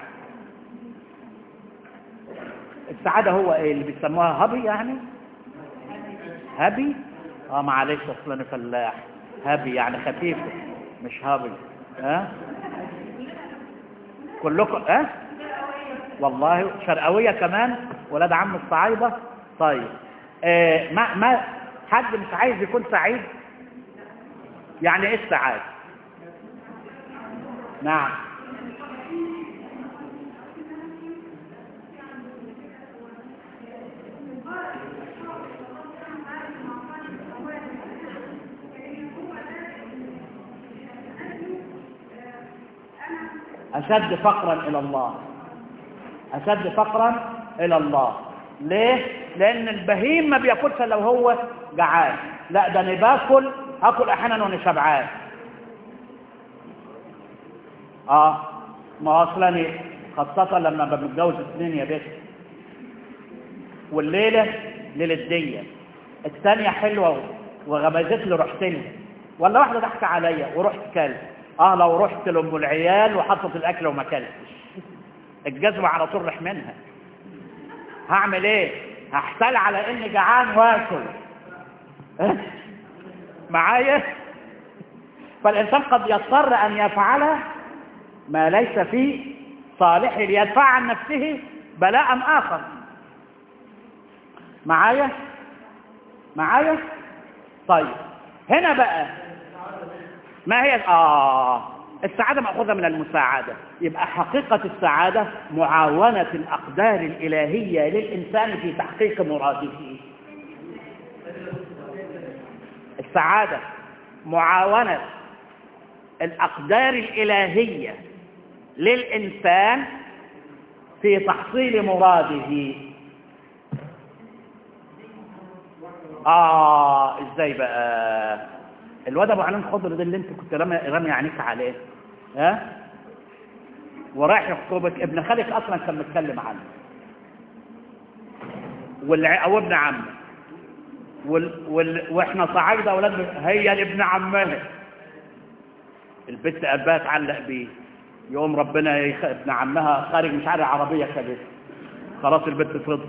السعادة هو إيه اللي بيسموها هبي يعني هبي اه معلش اصل انا فلاح هبي يعني خفيفة مش هبي ها أه؟ كلكم ها أه؟ والله شرقوية كمان ولاد عم الصعايدة طيب آه ما ما حد مش عايز يكون سعيد يعني ايه السعادة نعم أشد فقرا إلى الله أشد فقرا إلى الله ليه؟ لأن البهيم ما بياكلش لو هو جعان لا ده أنا باكل هاكل أحيانا وأنا شبعان آه ما أصلا خاصة لما بمتجوز اثنين يا بنت والليلة ليلة دية الثانية حلوة وغمزت لي رحت لها ولا واحدة ضحك عليا ورحت كلت اه لو رحت لام العيال وحطت الاكل وما كلتش الجزمة على طول رح منها هعمل ايه هحتال على اني جعان واكل معايا فالانسان قد يضطر ان يفعل ما ليس في صالحه ليدفع عن نفسه بلاء اخر معايا معايا طيب هنا بقى ما هي آه السعادة مأخوذة من المساعدة يبقى حقيقة السعادة معاونة الأقدار الإلهية للإنسان في تحقيق مراده السعادة معاونة الأقدار الإلهية للإنسان في تحصيل مراده آه إزاي بقى الواد ابو علام خضر ده اللي انت كنت رامي رامي عينيك عليه ها ورايح يخطبك ابن خالك اصلا كان متكلم عنه والع... او ابن عمه وال... وال... واحنا صعايده اولاد هي لابن عمها البنت اباها تعلق بيه يقوم ربنا يخ... ابن عمها خارج مش عارف عربيه كده خلاص البت فضت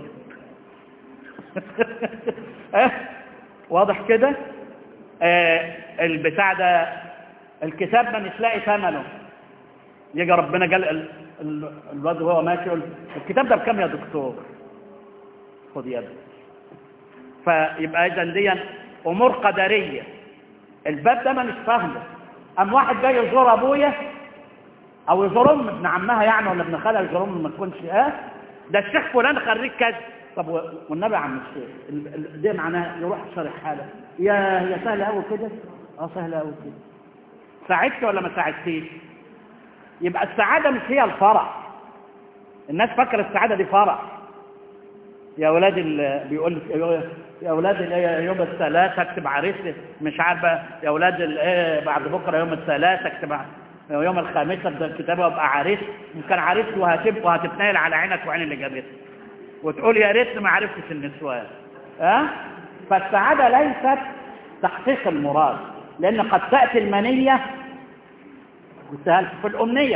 اه واضح كده آه البتاع ده الكتاب ما مش لاقي ثمنه يجي ربنا قال ال- ال- الواد وهو ماشي يقول الكتاب ده بكام يا دكتور خد يدك فيبقى اذا دي امور قدريه الباب ده ما مش فاهمه ام واحد جاي يزور ابويا او يزور ام ابن عمها يعني ولا ابن خالها يزور ام ما تكونش اه ده الشيخ فلان خريج كذا طب و- والنبي يا عم الشيخ ال- ال- ده معناه يروح شارح حاله يا يا سهله قوي كده اه سهله قوي كده ساعدت ولا ما ساعدتيش يبقى السعاده مش هي الفرح الناس فاكره السعاده دي فرح يا اولاد ال- بيقول يا اولاد ال- يوم الثلاث اكتب عريس مش عارفه يا اولاد ال- إيه بعد بكره يوم الثلاث اكتب ع- يوم الخامس ابدا الكتاب وابقى عريس ان كان عريس وهتبقى وهتتنايل على عينك وعين اللي جابتك وتقول يا ريت ما عرفتش النسوان ها فالسعاده ليست تحقيق المراد لان قد تاتي المنيه قلتها لكم في الامنيه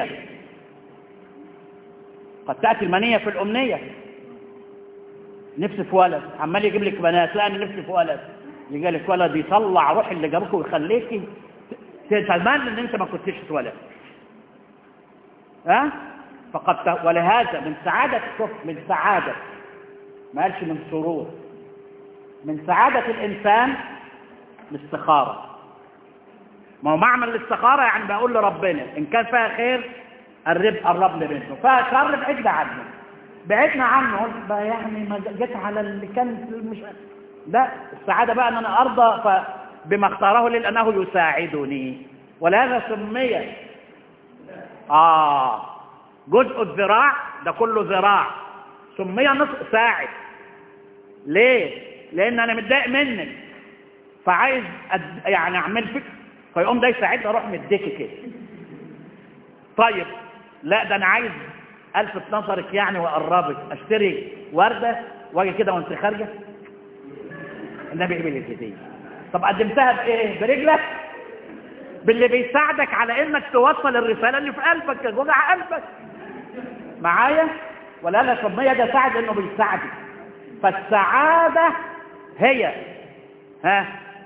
قد تاتي المنيه في الامنيه نفسي في ولد عمال يجيب لك بنات لا انا نفسي في ولد يجي لك ولد يطلع روح اللي جابك ويخليكي ت- تتمنى ان انت ما كنتش اتولد ها فقد ت- ولهذا من سعاده شوف من سعاده ما قالش من سرور من سعاده الانسان الاستخاره ما هو معمل الاستخاره يعني بقول لربنا ان كان فيها خير قرب قرب لي منه فيها شر بعدنا عنه بعدنا عنه قلت بقى يعني ما جيت على اللي كان مش لا السعاده بقى ان انا ارضى ف بما اختاره لي لانه يساعدني ولهذا سمي اه جزء الذراع ده كله ذراع سمي نصف ساعد ليه لان انا متضايق منك فعايز أد... يعني اعمل فيك فيقوم ده يساعدني اروح مديكي كده طيب لا ده انا عايز الفت نظرك يعني واقربك اشتري ورده واجي كده وانت خارجه النبي قبل الهديه طب قدمتها بايه برجلك باللي بيساعدك على انك توصل الرساله اللي في قلبك وجع قلبك معايا ولا لا سميه ده ساعد انه بيساعدك فالسعاده هي ها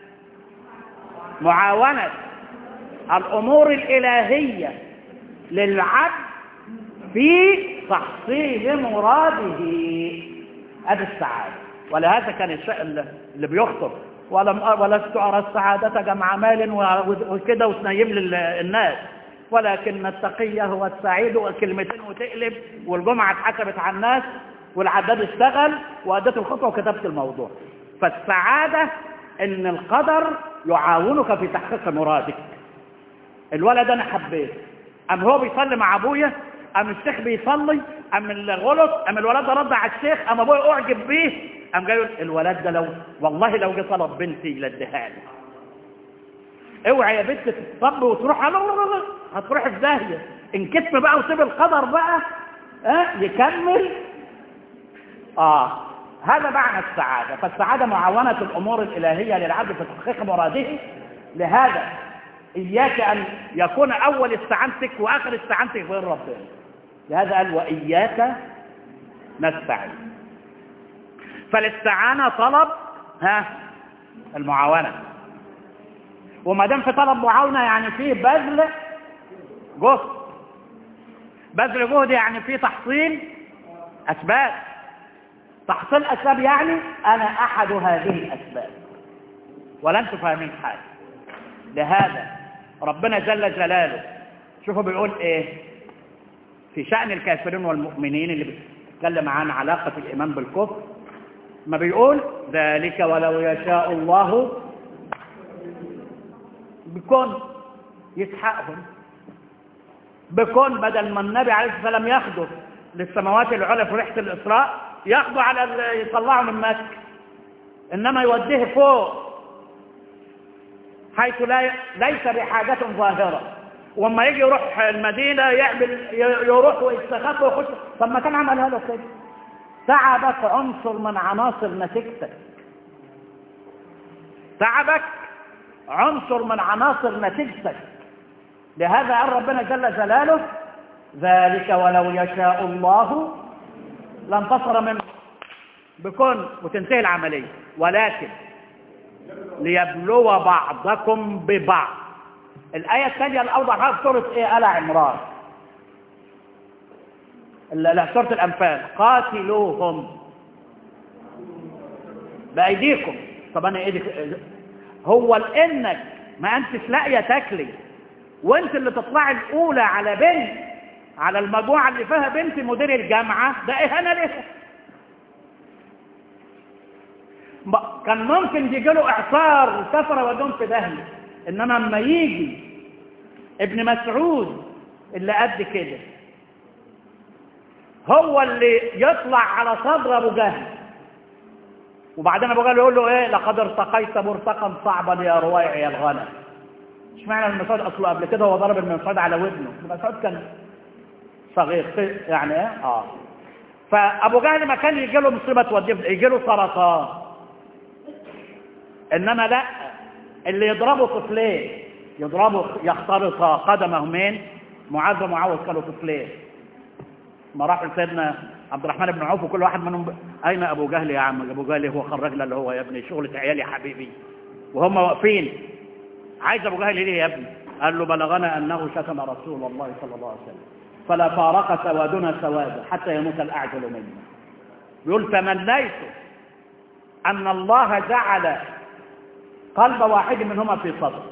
معاونه الامور الالهيه للعبد في تحصيل مراده هذه السعادة ولهذا كان الشيء اللي بيخطب ولم أ- ولست أرى السعادة جمع مال و- وكده وتنيم للناس ولكن التقي هو السعيد وكلمتين وتقلب والجمعة اتحسبت على الناس والعداد اشتغل وأديت الخطوة وكتبت الموضوع فالسعادة إن القدر يعاونك في تحقيق مرادك الولد انا حبيته ام هو بيصلي مع ابويا ام الشيخ بيصلي ام اللي غلط ام الولد ده رد على الشيخ ام ابويا اعجب بيه ام جاي يقول الولد ده لو والله لو جه طلب بنتي لاديها لي اوعى يا بنت تتصب وتروح لا لا لا لا هتروح في داهيه انكتم بقى وسيب القدر بقى ها يكمل اه هذا معنى السعاده فالسعاده معاونه الامور الالهيه للعبد في تحقيق مراده لهذا إياك أن يكون أول استعانتك وآخر استعانتك غير ربنا لهذا قال وإياك نستعين فالاستعانة طلب ها المعاونة وما دام في طلب معاونة يعني فيه بذل جهد بذل جهد يعني فيه تحصيل أسباب تحصيل أسباب يعني أنا أحد هذه الأسباب ولا أنتم فاهمين حاجة لهذا ربنا جل جلاله شوفوا بيقول ايه في شأن الكافرين والمؤمنين اللي بيتكلم عن علاقة الإيمان بالكفر ما بيقول ذلك ولو يشاء الله بكون يسحقهم بكون بدل ما النبي عليه الصلاة والسلام ياخده للسماوات العلى في ريحة الإسراء ياخده على ال- يطلعه من مكة إنما يوديه فوق حيث لا ليس بحاجة ظاهرة وما يجي يروح المدينة يعمل ي- يروح ويستخف ويخش طب ما كان عمل هذا كده تعبك عنصر من عناصر نتيجتك تعبك عنصر من عناصر نتيجتك لهذا قال ربنا جل جلاله ذلك ولو يشاء الله لانتصر منه بكون وتنتهي العملية ولكن ليبلو بعضكم ببعض الآية الثانية الأوضح في سورة إيه آل عمران لا لا، سورة الأنفال قاتلوهم بأيديكم طب أنا إيدي هو لأنك ما أنتش لاقية تاكلي وأنت اللي تطلعي الأولى على بنت على المجموعة اللي فيها بنت مدير الجامعة ده إهانة لها م- كان ممكن يجي له إعصار وسفرة ودون في دهلي إنما لما يجي ابن مسعود اللي قد كده هو اللي يطلع على صدر أبو جهل وبعدين ابو جهل يقول له ايه لقد ارتقيت مرتقا صعبا يا رويع يا الغنم مش معنى المسعود اصله قبل كده هو ضرب المسعود على ودنه المسعود كان صغير خ- يعني ايه اه فابو جهل ما كان يجي له مصيبه توديه في- يجي له سرطان انما لا اللي يضربه طفلين يضربه يختلط قدمه مين معاذ ومعاوذ كانوا طفلين ما راحوا لسيدنا عبد الرحمن بن عوف وكل واحد منهم ب... اين ابو جهل يا عم ابو جهل هو خرجنا اللي هو يا ابني شغلة عيالي يا حبيبي وهم واقفين عايز ابو جهل ليه يا ابني قال له بلغنا انه شتم رسول الله صلى الله عليه وسلم فلا فارق سوادنا سوادا حتى يموت الاعجل منا بيقول تمنيت ان الله جعل قلب واحد منهما في صدر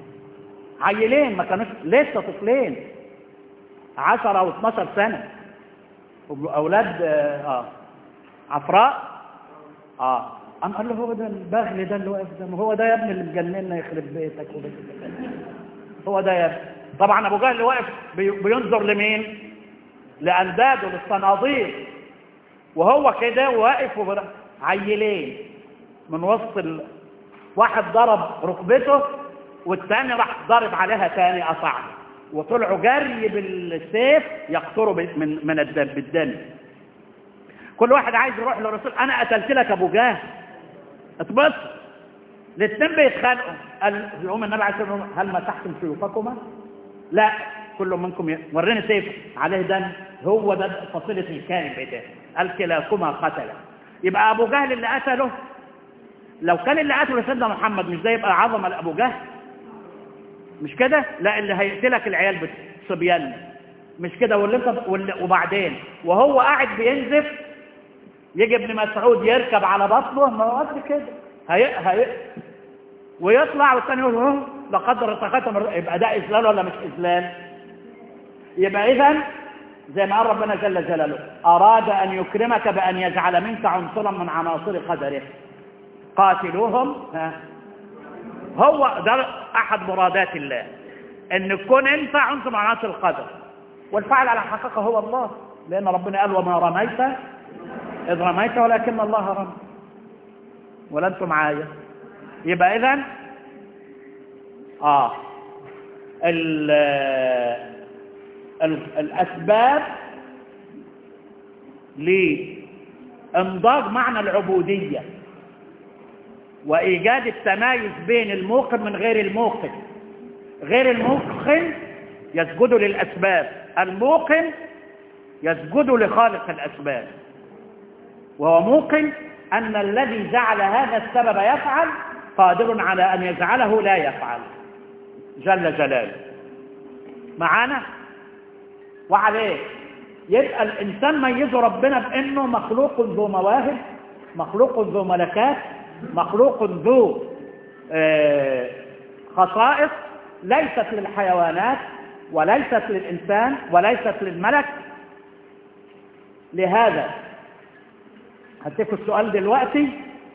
عيلين ما كانوش لسه طفلين 10 او 12 سنه اولاد اه آه. عفراء اه قام قال له هو ده البغل ده اللي واقف ده ما هو ده يا ابني اللي مجننا يخرب بيتك وبيت هو ده يا ابني طبعا ابو جهل واقف بي- بينظر لمين لانداده للصناديق وهو كده واقف وبر... عيلين من وسط ال... واحد ضرب ركبته والثاني راح ضرب عليها ثاني قطعها وطلعوا جري بالسيف يقطروا ب- من من الدم بالدم كل واحد عايز يروح للرسول انا قتلت لك ابو جهل اطبس الاثنين بيتخانقوا قال يقوم النبي عليه الصلاه والسلام هل مسحتم سيوفكما؟ لا كل منكم ي... وريني سيف عليه دم هو ده فصيله الكائن ده قال كلاكما قتله يبقى ابو جهل اللي قتله لو كان اللي قتله سيدنا محمد مش ده يبقى عظمه لابو جهل مش كده لا اللي هيقتلك العيال بت- صبيان مش كده واللي انت واللي وبعدين وهو قاعد بينزف يجي ابن مسعود يركب على بطنه ما هو قد كده هي هي ويطلع والثاني يقول "هو، لقد ارتقيت من يبقى ده اذلال ولا مش اذلال يبقى اذا زي ما قال ربنا جل جلاله اراد ان يكرمك بان يجعل منك عنصرا من عناصر قدره قاتلوهم ها هو ده احد مرادات الله ان تكون انت عنصر من عناصر القدر والفعل على الحقيقه هو الله لان ربنا قال وما رميت اذ رميت ولكن الله رمى ولا انتم معايا يبقى اذا اه ال ال الاسباب لانضاج معنى العبوديه وإيجاد التمايز بين الموقن من غير الموقن غير الموقن يسجد للأسباب الموقن يسجد لخالق الأسباب وهو موقن أن الذي جعل هذا السبب يفعل قادر على أن يجعله لا يفعل جل جلاله معانا وعليه يبقى الإنسان ميزه ربنا بأنه مخلوق ذو مواهب مخلوق ذو ملكات مخلوق ذو آه، خصائص ليست للحيوانات وليست للإنسان وليست للملك لهذا هديكوا السؤال دلوقتي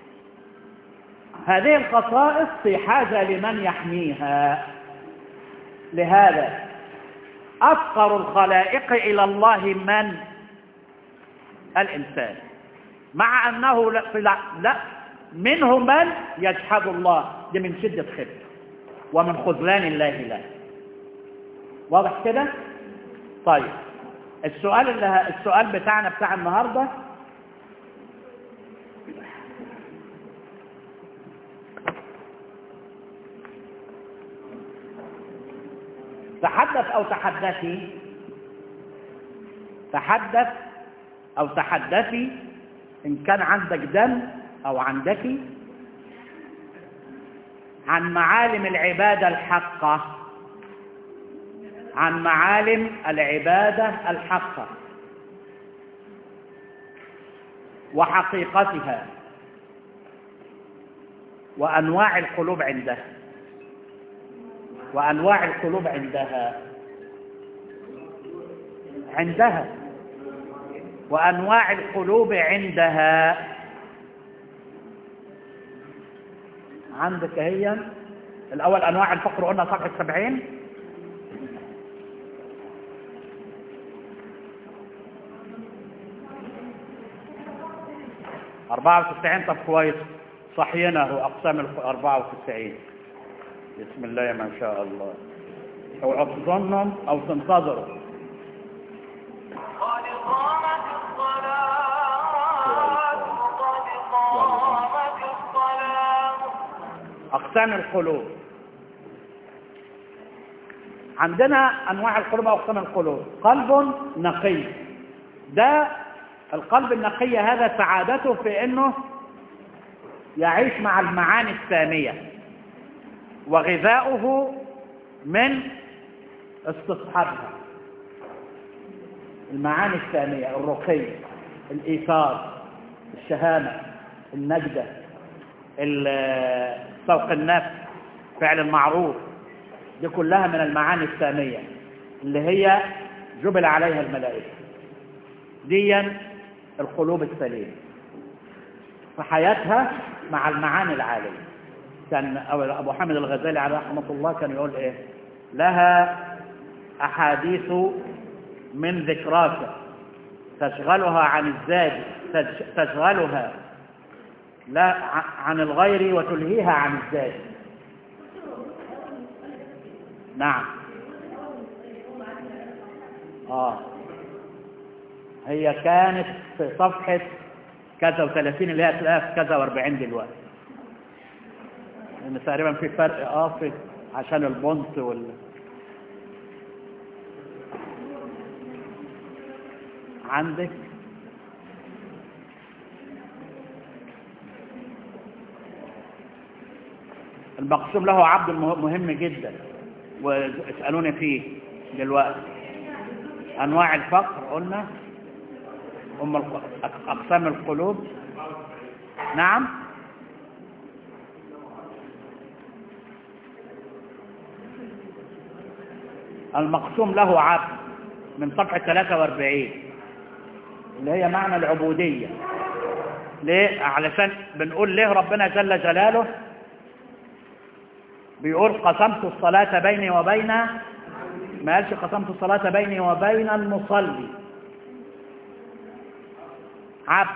هذه الخصائص في حاجة لمن يحميها لهذا أفقر الخلائق إلى الله من الإنسان مع أنه لا, لا, لا منه من يجحد الله دي من شدة خبث ومن خذلان الله له واضح كده طيب السؤال اللي ه... السؤال بتاعنا بتاع النهارده تحدث او تحدثي تحدث أو تحدثي إن كان عندك دم أو عندك عن معالم العبادة الحقة عن معالم العبادة الحقة وحقيقتها وأنواع القلوب عندها وأنواع القلوب عندها عندها وأنواع القلوب عندها عندك هي الأول أنواع الفقر قلنا صفحة سبعين أربعة وتسعين طب كويس صحيناه أقسام الأربعة وتسعين بسم الله ما شاء الله اوعوا تظنوا أو تنتظروا قد قامت الصلاة قد قامت الصلاة أقسام القلوب عندنا أنواع القلوب أو أقسام القلوب قلب نقي ده القلب النقي هذا سعادته في أنه يعيش مع المعاني السامية وغذاؤه من استصحابها المعاني السامية الرقي الإيثار الشهامة النجدة ال- سوق النفس فعل المعروف دي كلها من المعاني السامية اللي هي جبل عليها الملائكة ديا القلوب السليمة فحياتها مع المعاني العالية كان أو أبو حامد الغزالي عليه رحمة الله كان يقول إيه لها أحاديث من ذكراك تشغلها عن الزاد تش- تشغلها لا ع- عن الغير وتلهيها عن الزاد نعم آه هي كانت في صفحة كذا وثلاثين اللي هي هتلاقيها في كذا واربعين دلوقتي لأن تقريبا في فرق اه في عشان البونت وال عندك المقسوم له عبد مه- مهم جدا واسألوني فيه دلوقتي أنواع الفقر قلنا أم الق- أق- أقسام القلوب نعم المقسوم له عبد من صفحة 43 اللي هي معنى العبودية ليه؟ علشان بنقول ليه ربنا جل جلاله بيقول قسمت الصلاة بيني وبين ما قالش قسمت الصلاة بيني وبين المصلي عبد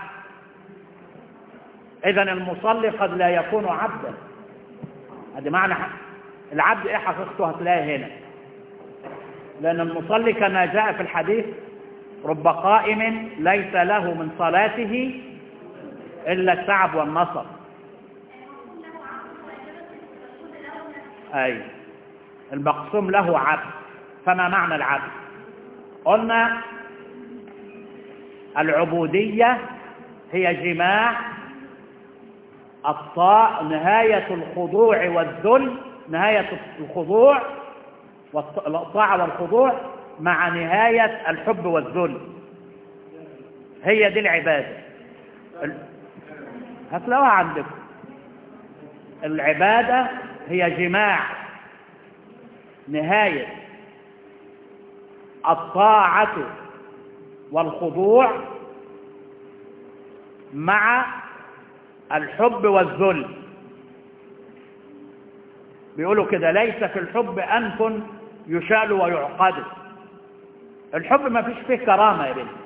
إذا المصلي قد لا يكون عبدا هذا معنى ح- العبد إيه حقيقته هتلاقيه هنا لأن المصلي كما جاء في الحديث رب قائم ليس له من صلاته إلا التعب والنصب أي المقسوم له عبد فما معنى العبد قلنا العبودية هي جماع الطاعة نهاية الخضوع والذل نهاية الخضوع والطاعة والخضوع مع نهاية الحب والذل هي دي العبادة ال- هتلاقوها عندكم العبادة هي جماع نهاية الطاعة والخضوع مع الحب والذل بيقولوا كده ليس في الحب أنف يشال ويعقد الحب ما فيش فيه كرامة يا بنت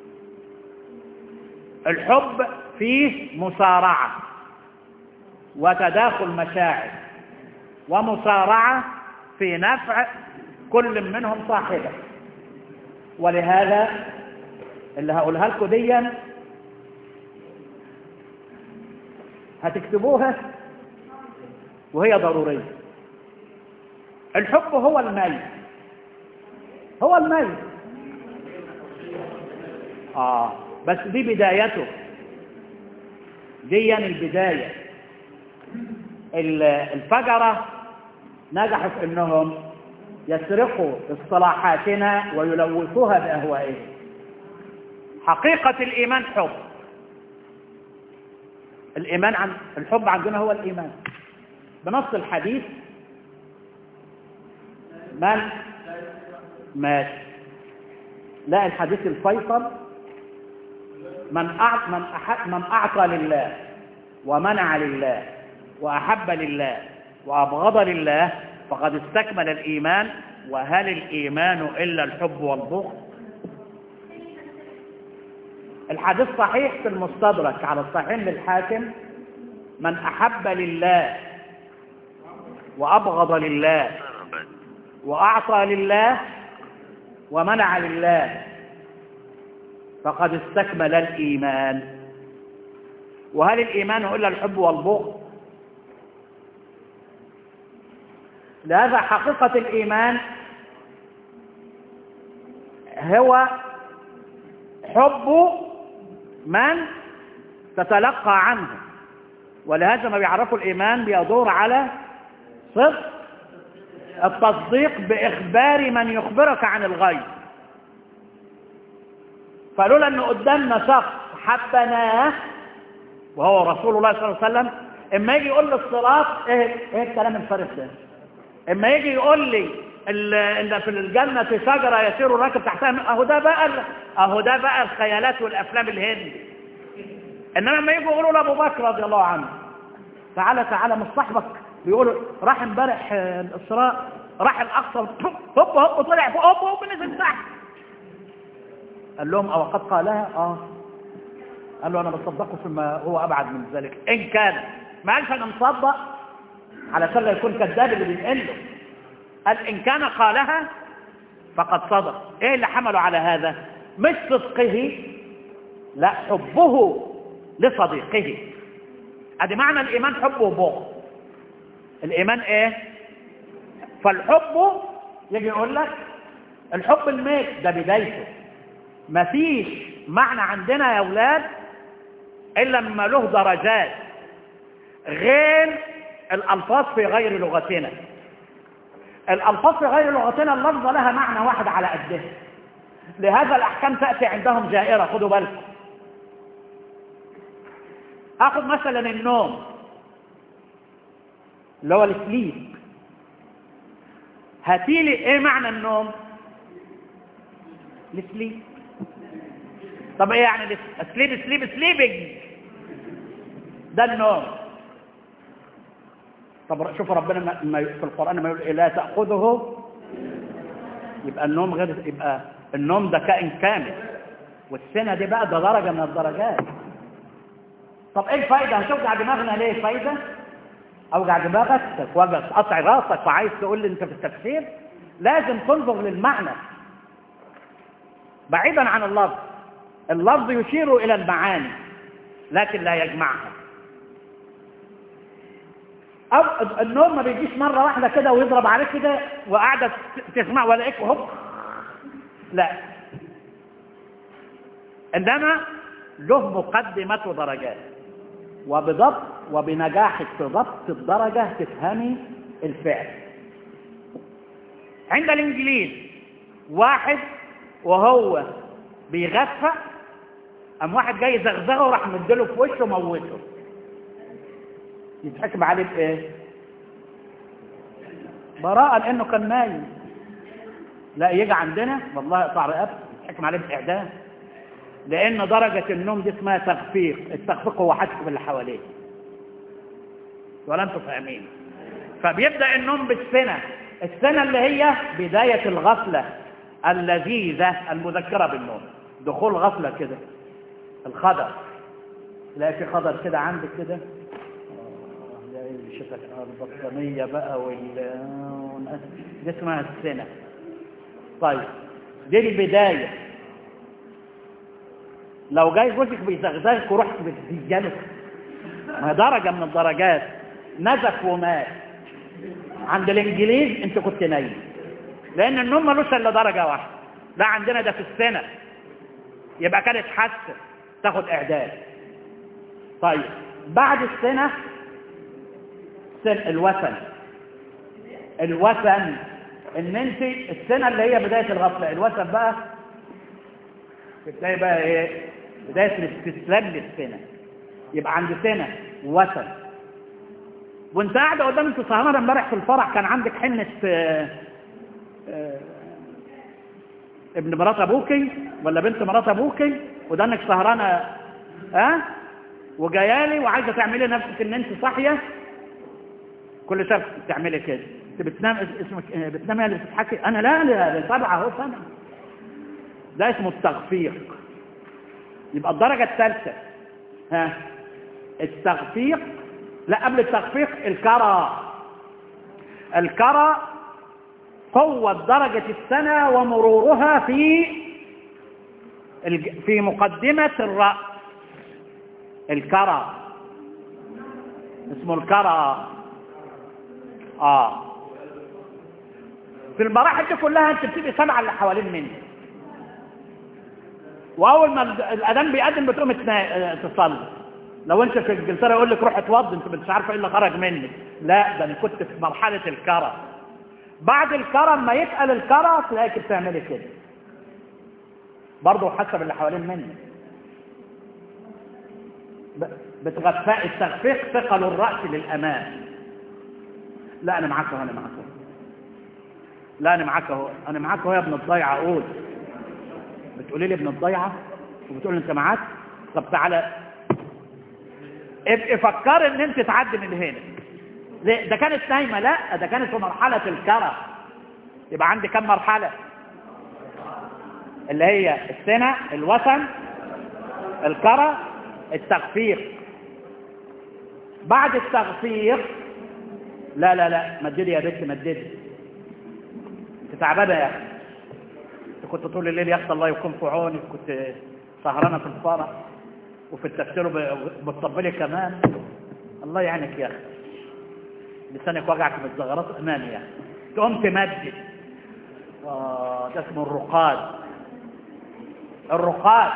الحب فيه مصارعة وتداخل مشاعر ومصارعة في نفع كل منهم صاحبه ولهذا اللي هقولها لكم ديا هتكتبوها وهي ضرورية الحب هو الميت هو الميت اه بس دي بدايته دي البداية ال- الفجرة نجحوا في انهم يسرقوا اصطلاحاتنا ويلوثوها باهوائهم حقيقة الايمان حب الايمان عن الحب عندنا هو الايمان بنص الحديث من مات لا الحديث الفيصل من أعط من أحب من أعطى لله ومنع لله وأحب لله وأبغض لله فقد استكمل الإيمان وهل الإيمان إلا الحب والبغض الحديث صحيح في المستدرك على الصحيح للحاكم من أحب لله وأبغض لله وأعطى لله ومنع لله فقد استكمل الإيمان وهل الإيمان إلا الحب والبغض لهذا حقيقة الإيمان هو حب من تتلقى عنه ولهذا ما بيعرفوا الإيمان بيدور على صدق التصديق بإخبار من يخبرك عن الغيب فلولا أنه قدامنا شخص حبناه وهو رسول الله صلى الله عليه وسلم اما يجي يقول لي الصراط ايه ايه الكلام الفارغ ده اما يجي يقول لي ال- ان في الجنه شجره يسير الراكب تحتها اهو ده بقى ال- اهو ده بقى الخيالات والافلام الهندي انما لما يجوا يقولوا لابو بكر رضي الله عنه تعالى تعالى مش صاحبك بيقولوا راح امبارح آه، الاسراء راح الاقصى هوب هوب هوب طلع فوق هوب هوب نزل تحت قال لهم او قد قالها اه قال له انا بصدقه فيما هو ابعد من ذلك ان كان ما قالش انا مصدق علشان لا يكون كذاب اللي بينقل له قال ان كان قالها فقد صدق ايه اللي حمله على هذا مش صدقه لا حبه لصديقه ادي معنى الايمان حب وبغض الايمان ايه فالحب يجي يقول لك الحب الميت ده بدايته مفيش معنى عندنا يا اولاد الا لما له درجات غير الالفاظ في غير لغتنا الالفاظ في غير لغتنا اللفظه لها معنى واحد على قدها لهذا الاحكام تاتي عندهم جائره خدوا بالكم اخذ مثلا النوم اللي هو السليب هاتيلي ايه معنى النوم السليب طب ايه يعني الس- سليب سليب سليبنج ده النوم طب شوف ربنا ما- ما في القرآن ما يقول إيه لا تأخذه يبقى النوم غير يبقى النوم ده كائن كامل والسنة دي بقى ده درجة من الدرجات طب ايه الفايدة هتوجع دماغنا ليه فايدة اوجع دماغك تتوجع تقطع راسك وعايز تقول لي انت في التفسير لازم تنظر للمعنى بعيدا عن اللفظ اللفظ يشير الى المعاني لكن لا يجمعها أو النوم ما بيجيش مرة واحدة كده ويضرب عليك كده وقاعدة تسمع ولا إيه هوب لا إنما له مقدمة ودرجات وبضبط وبنجاحك في ضبط الدرجة تفهمي الفعل عند الإنجليز واحد وهو بيغفى قام واحد جاي زغزغه وراح مديله في وشه موته يتحكم عليه بايه براءة لانه كان نايم لا يجي عندنا والله اقطع رقبته يتحكم عليه بالاعدام لان درجة النوم دي اسمها تخفيق التخفيق هو حسب اللي حواليه ولا انتم فاهمين فبيبدأ النوم بالسنة السنة اللي هي بداية الغفلة اللذيذة المذكرة بالنوم دخول غفلة كده الخضر تلاقي في خضر كده عندك كده آه، تلاقي شفت البطانية بقى وال دي اسمها السنة طيب دي البداية لو جاي جوزك بيزغزغك ورحت بتديله ما درجة من الدرجات نزف ومات عند الانجليز انت كنت نايم لان النوم ملوش الا درجة واحدة لا عندنا ده في السنة يبقى كانت حادثة تاخد إعدام طيب بعد السنة سن الوثن الوثن ان انت السنة اللي هي بداية الغفلة الوثن بقى بتلاقي بقى ايه بداية الاستسلام للسنة يبقى عند سنة وثن وانت قاعدة قدام انت سهرانة امبارح في الفرح كان عندك حنة آه، آه، ابن مرات ابوكي ولا بنت مرات ابوكي وده انك سهرانة ها أه؟ وجايالي وعايزة تعملي نفسك ان انت صاحية كل شخص بتعملي كده انت بتنام اسمك آه، بتنامي اللي بتضحكي انا لا لا طبعا اهو سنة ده اسمه التغفيق يبقى الدرجة الثالثة ها التغفيق لا قبل التخفيق الكرى الكرى قوة درجة السنة ومرورها في الج- في مقدمة الرأس الكرى اسمه الكرى اه في المراحل دي كلها انت بتبقي سبعة اللي حوالين منك واول ما ال- الاذان بيقدم بتقوم تنا- آه، تصلي لو انت في انجلترا يقول لك روح اتوضى انت مش عارفه ايه اللي خرج منك لا ده انا كنت في مرحله الكرى بعد الكرى اما يتقل الكرى تلاقيك بتعملي كده برضه حسب اللي حوالين منك ب- بتغفاء التخفيق ثقل الراس للامام لا انا معاك اهو انا معاك اهو لا انا معاك اهو انا معاك اهو يا ابن الضيعه قول بتقولي لي ابن الضيعه وبتقول لي انت معاك طب تعالى ابقي فكر ان انت تعدي من هنا ليه؟ ده كانت نايمه لا ده كانت في مرحله الكرة يبقى عندي كم مرحله اللي هي السنه الوثن الكرة التخفيق بعد التخفيق لا لا لا مددي يا بنت مددي انت تعبانه يا اخي انت كنت طول الليل يا اخي الله يكون في عونك كنت سهرانه في الفرح وفي التفسير وب- بتطبلي كمان الله يعينك يا اخي لسانك وجعك من الزغرات امامي يا اخي تقوم تمدد آه ده اسمه الرقاد الرقاد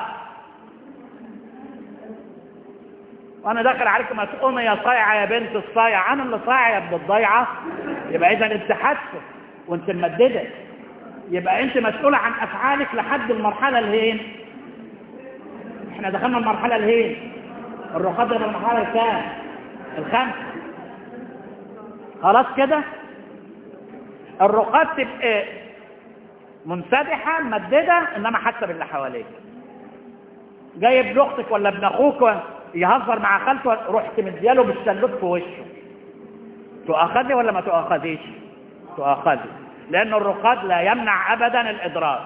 وانا داخل عليك ما تقومي يا صايعه يا بنت الصايعه انا اللي صايعه يا ابن الضيعه يبقى اذا انت حاسه وانت ممدده يبقى انت مسؤوله عن افعالك لحد المرحله الهين احنا دخلنا المرحله الهين الرقاد ده المرحله الكام الخامسه خلاص كده الرقاد تبقى منسدحه ممدده انما حاسه باللي حواليك جاي ابن اختك ولا ابن اخوك يهزر مع خالته رحت مدياله بالسلوك في وشه تؤاخذي ولا ما تؤاخذيش تؤاخذي لان الرقاد لا يمنع ابدا الادراك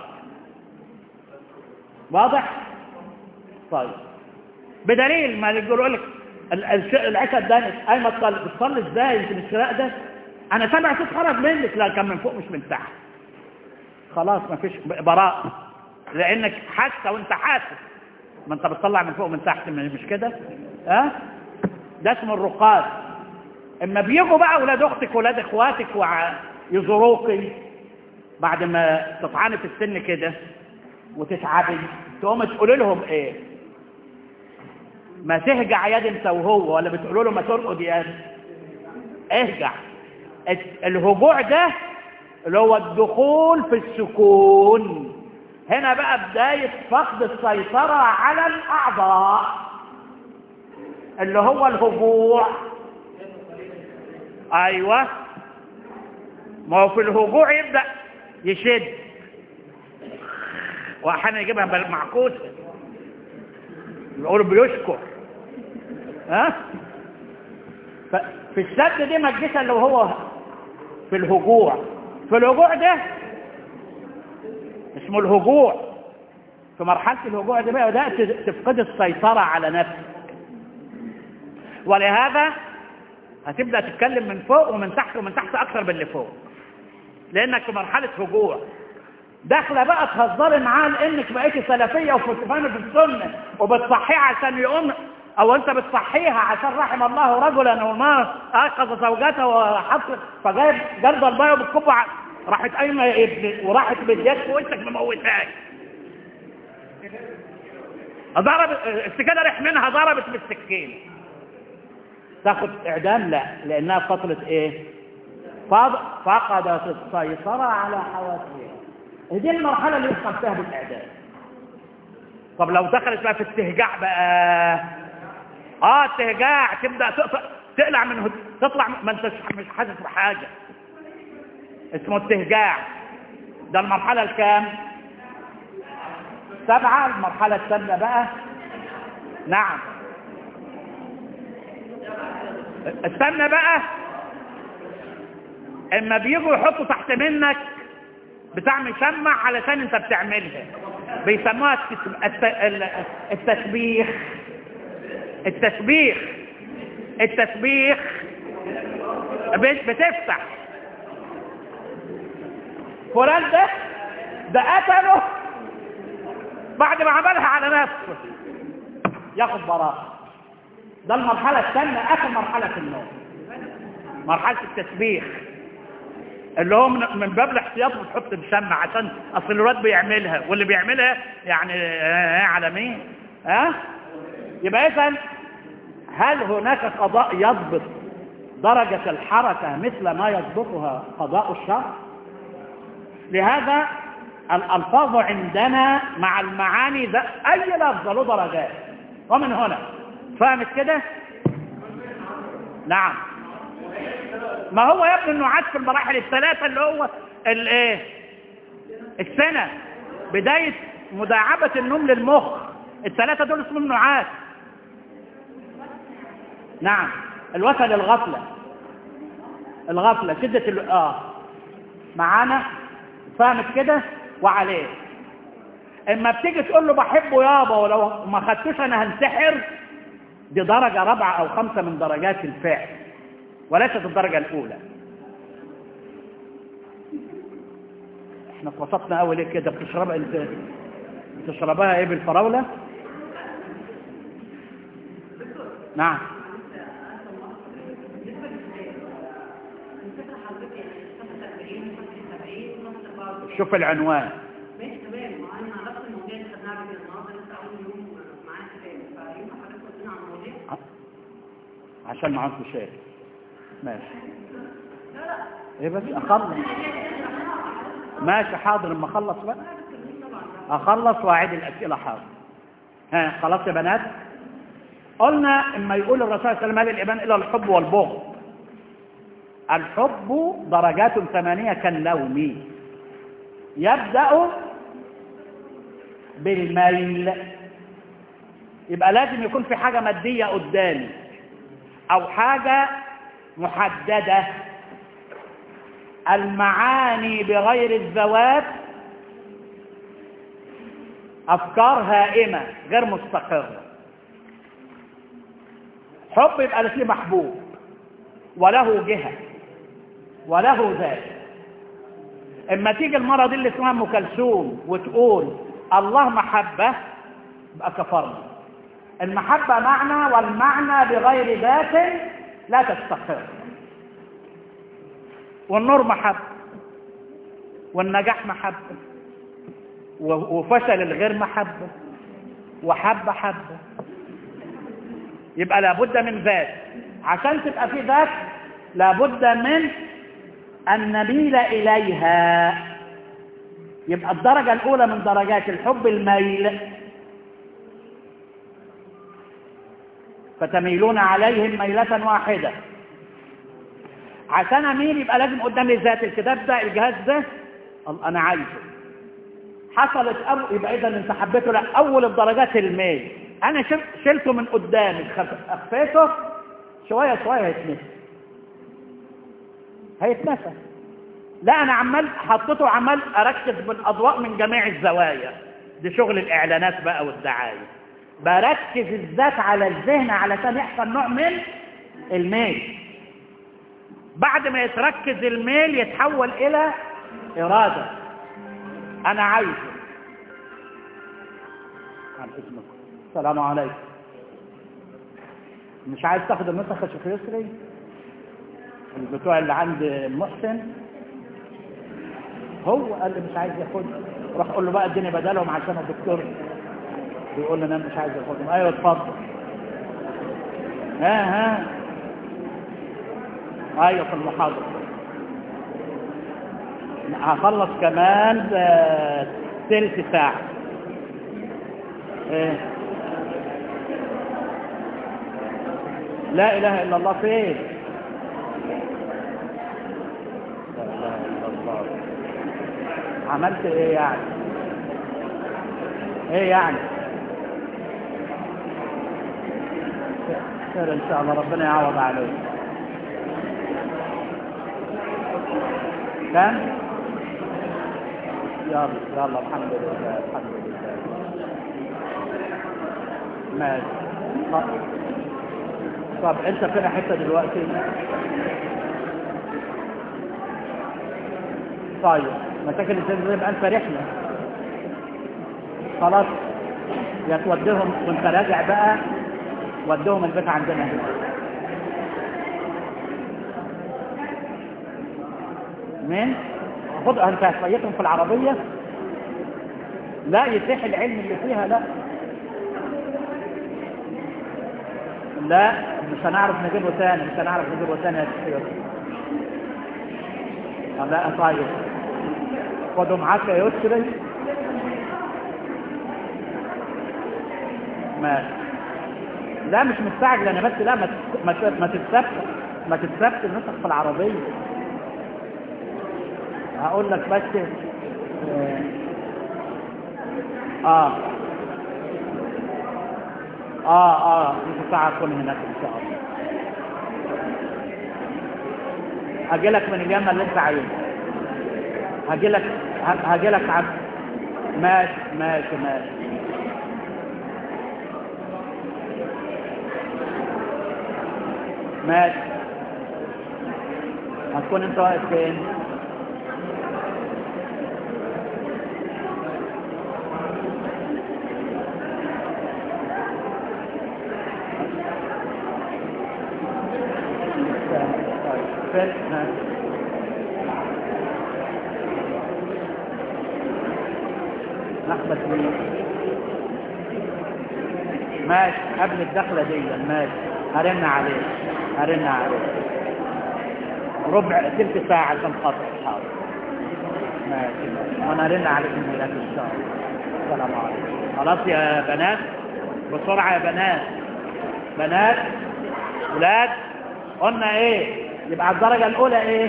واضح طيب بدليل ما يقولوا لك ال- الش- العشاء اتدانت ايمن تصلي بتصلي ازاي انت مش ده انا سامع صوت خرج منك لا كان من فوق مش من تحت خلاص ما فيش براء لانك حاسه وانت حاسس ما انت بتطلع من فوق ومن تحت م- مش كده ها ده اسمه الرقاد اما بيجوا بقى اولاد اختك واولاد اخواتك ويزوروكي بعد ما تطعني في السن كده وتتعبي تقوم تقول لهم ايه ما تهجع يد انت وهو ولا بتقولوا له ما ترقد يد اهجع الت- الهجوع ده اللي هو الدخول في السكون هنا بقى بداية فقد السيطرة على الأعضاء اللي هو الهجوع أيوة ما هو في الهجوع يبدأ يشد وأحيانا يجيبها بالمعكوسة يقول بيشكر ها ففي الشد دي ما تجيش الا وهو في الهجوع في الهجوع ده اسمه الهجوع في مرحلة الهجوع دي بقى بدأت تفقد السيطرة على نفسك ولهذا هتبدأ تتكلم من فوق ومن تحت ومن تحت أكثر من اللي فوق لأنك في مرحلة هجوع داخله بقى تهزري معاه لانك بقيتي سلفيه وفاهمه في السنه وبتصحيها عشان يقوم او انت بتصحيها عشان رحم الله رجلا وما ايقظ زوجته وحط فجايب جرد البايه وبتكب ع- راحت قايمه يا ابني وراحت باليد في وشك مموتاك ضرب السكينة ريح منها ضربت بالسكين تاخد اعدام لا لانها في فترة ايه فض- فقدت السيطرة على حواسها دي المرحلة اللي يحصل فيها بالاعدام طب لو دخلت بقى في استهجاع بقى اه استهجاع تبدا تقطع تقلع من هد... تطلع ما انتش مش حاسس بحاجه اسمه استهجاع ده المرحله الكام سبعه المرحله الثانيه بقى نعم استنى بقى اما بيجوا يحطوا تحت منك بتاع مشمع علشان انت بتعملها بيسموها التس- الت- ال- التسبيح التسبيح التسبيح بت- بتفتح فلان ده ده قتله بعد ما عملها على نفسه ياخد براءة ده المرحلة الثانية آخر مرحلة في النوم مرحلة التسبيح اللي هو من, من باب الاحتياط بتحط مشمع عشان اصل الواد بيعملها واللي بيعملها يعني آه على مين ها يبقى اذا هل هناك قضاء يضبط درجة الحركة مثل ما يضبطها قضاء الشرع لهذا الألفاظ عندنا مع المعاني ده أي لفظ له درجات ومن هنا فهمت كده نعم ما هو يا ابني انه عاد في المراحل الثلاثة اللي هو الايه السنة بداية مداعبة النوم للمخ الثلاثة دول اسمهم نعاس نعم الوسل الغفلة الغفلة شدة ال... اه معانا فاهمت كده وعليه اما بتيجي تقول له بحبه يابا ولو ما خدتوش انا هنتحر دي درجة رابعة او خمسة من درجات الفعل وليست الدرجة الاولى احنا اتبسطنا قوي ليه كده بتشربها انت بتشربها ايه بالفراولة نعم شوف العنوان ماشي تمام ما انا عرفت المواضيع اللي خدناها قبل النهارده لسه اول يوم معاك تاني فينفع حضرتك تقول لنا عن المواضيع؟ عشان ما عندكم شيء ماشي ايه بس اخلص ماشي حاضر اما اخلص بقى اخلص واعيد الاسئله حاضر ها خلاص يا بنات قلنا اما يقول الرسول صلى الله عليه وسلم هل الايمان الا الحب والبغض الحب درجات ثمانيه كالنوم يبدا بالميل يبقى لازم يكون في حاجه ماديه قدامي او حاجه محدده المعاني بغير الذوات افكار هائمه غير مستقره حب يبقى فيه محبوب وله جهه وله ذات اما تيجي المره دي اللي اسمها ام كلثوم وتقول الله محبه يبقى كفرنا المحبه معنى والمعنى بغير ذات لا تستقر والنور محبه والنجاح محبه و- وفشل الغير محبه وحبه حبه يبقى لابد من ذات عشان تبقى في ذات لابد من أن نميل إليها يبقى الدرجة الأولى من درجات الحب الميل فتميلون عليهم ميلة واحدة عشان أميل يبقى لازم قدامي ذات الكتاب ده الجهاز ده الله أنا عايزه حصلت أو يبقى إذا أنت حبيته لا أول الدرجات الميل أنا شل- شلته من قدامي خف- أخفيته شوية شوية هيتنسى هيتنسى لا انا عمال حطيته عمال اركز بالاضواء من جميع الزوايا دي شغل الاعلانات بقى والدعايه بركز الذات على الذهن علشان يحصل نوع من الميل بعد ما يتركز الميل يتحول الى اراده انا عايزه عن اسمك السلام عليكم مش عايز تاخد النسخ يا شيخ يسري البتوع اللي عند محسن هو قال لي مش عايز ياخدها روح قول له بقى اديني بدلهم عشان الدكتور بيقول لي انا مش عايز الحكم ايوه اتفضل ها ها ايوه في المحاضرة هخلص كمان آه، تلت ساعة ايه لا اله الا الله فين لا اله الا الله عملت ايه يعني ايه يعني خير ان شاء الله ربنا يعوض عليك كم يلا يلا الحمد لله الحمد لله ماشي طب, طب انت فين حته دلوقتي طيب مساكن الزنزانة يبقى انت رحله خلاص يا توديهم وانت راجع بقى وديهم البيت عندنا هنا مين خد انت هتفيتهم في العربية لا يتيح العلم اللي فيها لا لا مش هنعرف نجيبه تاني مش هنعرف نجيبه تاني يا شيخ لا طيب خدوا معاك يا يسري ماشي لا مش مستعجل انا بس لا ما تت- ما تت- ما تتثبت ما تتثبت النسخ في العربية هقول لك بس اه اه اه نص ساعة اكون هناك ان شاء الله هاجي لك من اليمن اللي انت عايزه هاجي لك هاجي لك عب ماشي ماشي ماشي ماشي هتكون انت واقف فين طيب فين ها. نحبس مين ماشي قبل الدخلة دي ماشي هرن عليك هرن عليك ربع تلت ساعة عشان خاطر حاضر ماشي ماشي وانا هرن عليك من هناك ان شاء الله السلام عليكم خلاص يا بنات بسرعة يا بنات بنات ولاد قلنا ايه يبقى الدرجة الاولى ايه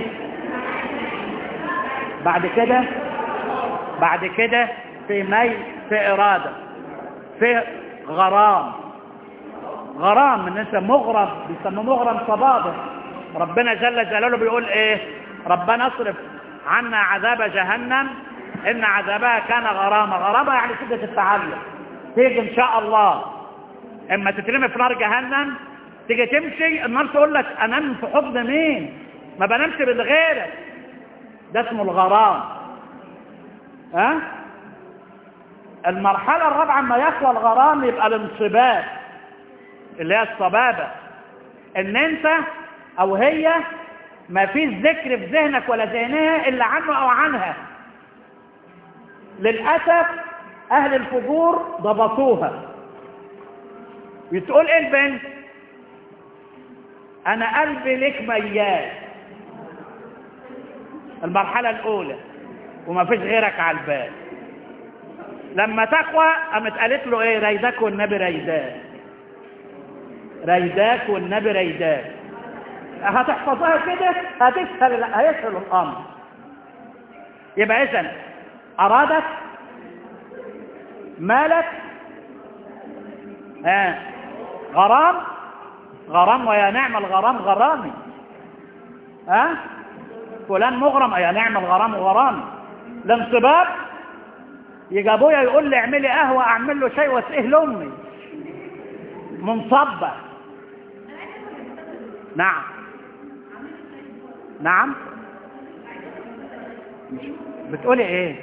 بعد كده بعد كده في ميل في ارادة في غرام غرام ان انت مغرم بيسموه مغرم صبابه ربنا جل جلاله بيقول ايه ربنا اصرف عنا عذاب جهنم ان عذابها كان غرامة غرامة يعني شدة التعلق تيجي ان شاء الله اما تترمي في نار جهنم تيجي تمشي النار تقول لك انام في حضن مين ما بنامش بالغيرك ده اسمه الغرام ها المرحلة الرابعة ما يقوى الغرام يبقى الانصباب اللي هي الصبابة ان انت او هي ما فيش ذكر في ذهنك ولا ذهنها الا عنه او عنها للأسف اهل الفجور ضبطوها بتقول ايه البنت انا قلبي لك ميال المرحلة الاولى وما فيش غيرك على البال لما تقوى قامت قالت له ايه ريداك والنبي ريداك ريداك والنبي ريداك هتحفظها كده هتسهل هيسهل الامر يبقى اذا ارادت مالك ها غرام غرام ويا نعم الغرام غرامي ها فلان مغرم يا نعم الغرام غرامي الانصباب يجي ابويا يقول لي اعملي قهوه اعمل له شاي واسقيه لامي منصبه نعم نعم مش بتقولي ايه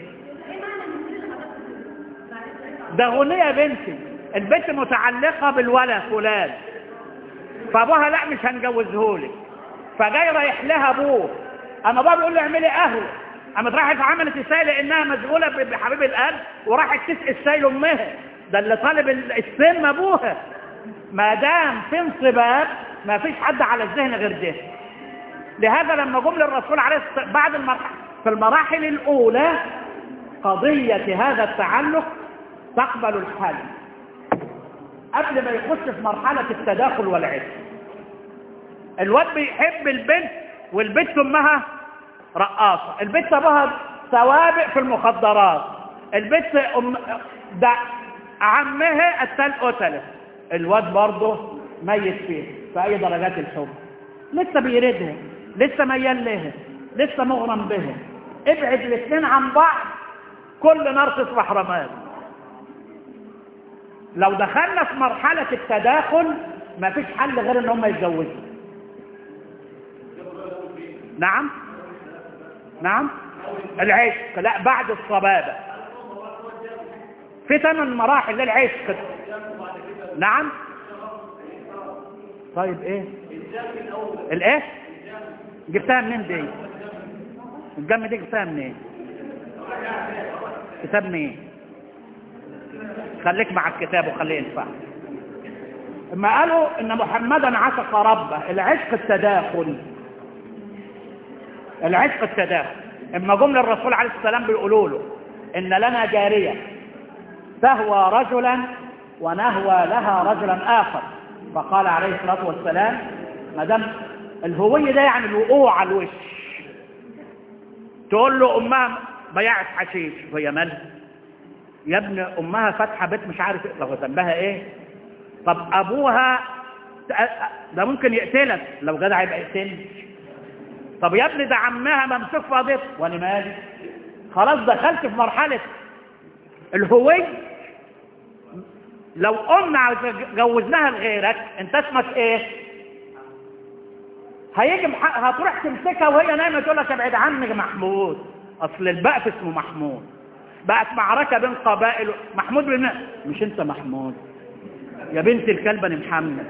ده غنية يا بنتي البنت متعلقة بالولد فلان فابوها لا مش هنجوزهولك فجاي رايح لها ابوه اما بابا بيقول له اعملي قهوه قامت راحت عملت الشاي لانها مشغوله ب- بحبيب القلب وراحت تسقي الشاي لامها ده اللي طالب السم ابوها ما دام في انصباب ما فيش حد على الذهن غير ده لهذا لما جم للرسول عليه الصلاة بعد المرحلة في المراحل الأولى قضية هذا التعلق تقبل الحل قبل ما يخش في مرحلة التداخل والعشق الواد بيحب البنت والبنت امها رقاصة البنت ابوها سوابق في المخدرات البنت أم ده عمها التل قتله الواد برضه ميت فيه في اي درجات الحب لسه بيردها لسه ميال لها لسه مغرم بها ابعد الاثنين عن بعض كل نار تصبح رماد لو دخلنا في مرحلة التداخل مفيش حل غير ان هم يتجوزوا نعم نعم العشق لا بعد الصبابة في ثمان مراحل للعشق نعم طيب ايه الايه جبتها منين دي الجم دي جبتها منين كتاب مين خليك مع الكتاب وخليه ينفع اما قالوا ان محمدا عشق ربه العشق التداخل العشق التداخل اما جم للرسول عليه السلام بيقولوا له ان لنا جاريه تهوى رجلا ونهوى لها رجلا اخر فقال عليه الصلاه والسلام ما دام الهويه ده يعني الوقوع على الوش تقول له امها بيعت حشيش وهي مالها يا ابن امها فاتحه بيت مش عارف ايه طب ذنبها ايه طب ابوها ده ممكن يقتلك لو جدع يبقى يقتلني طب يا ابني ده عمها ممسوك في قضيته وانا مالي خلاص دخلت في مرحله الهويه لو قلنا جوزناها لغيرك انت اسمك ايه هيجي مح... هتروح تمسكها وهي نايمه تقول لك ابعد عنك محمود اصل البقف اسمه محمود بقت معركه بين قبائل محمود بن مش انت محمود يا بنت الكلبه انا محمد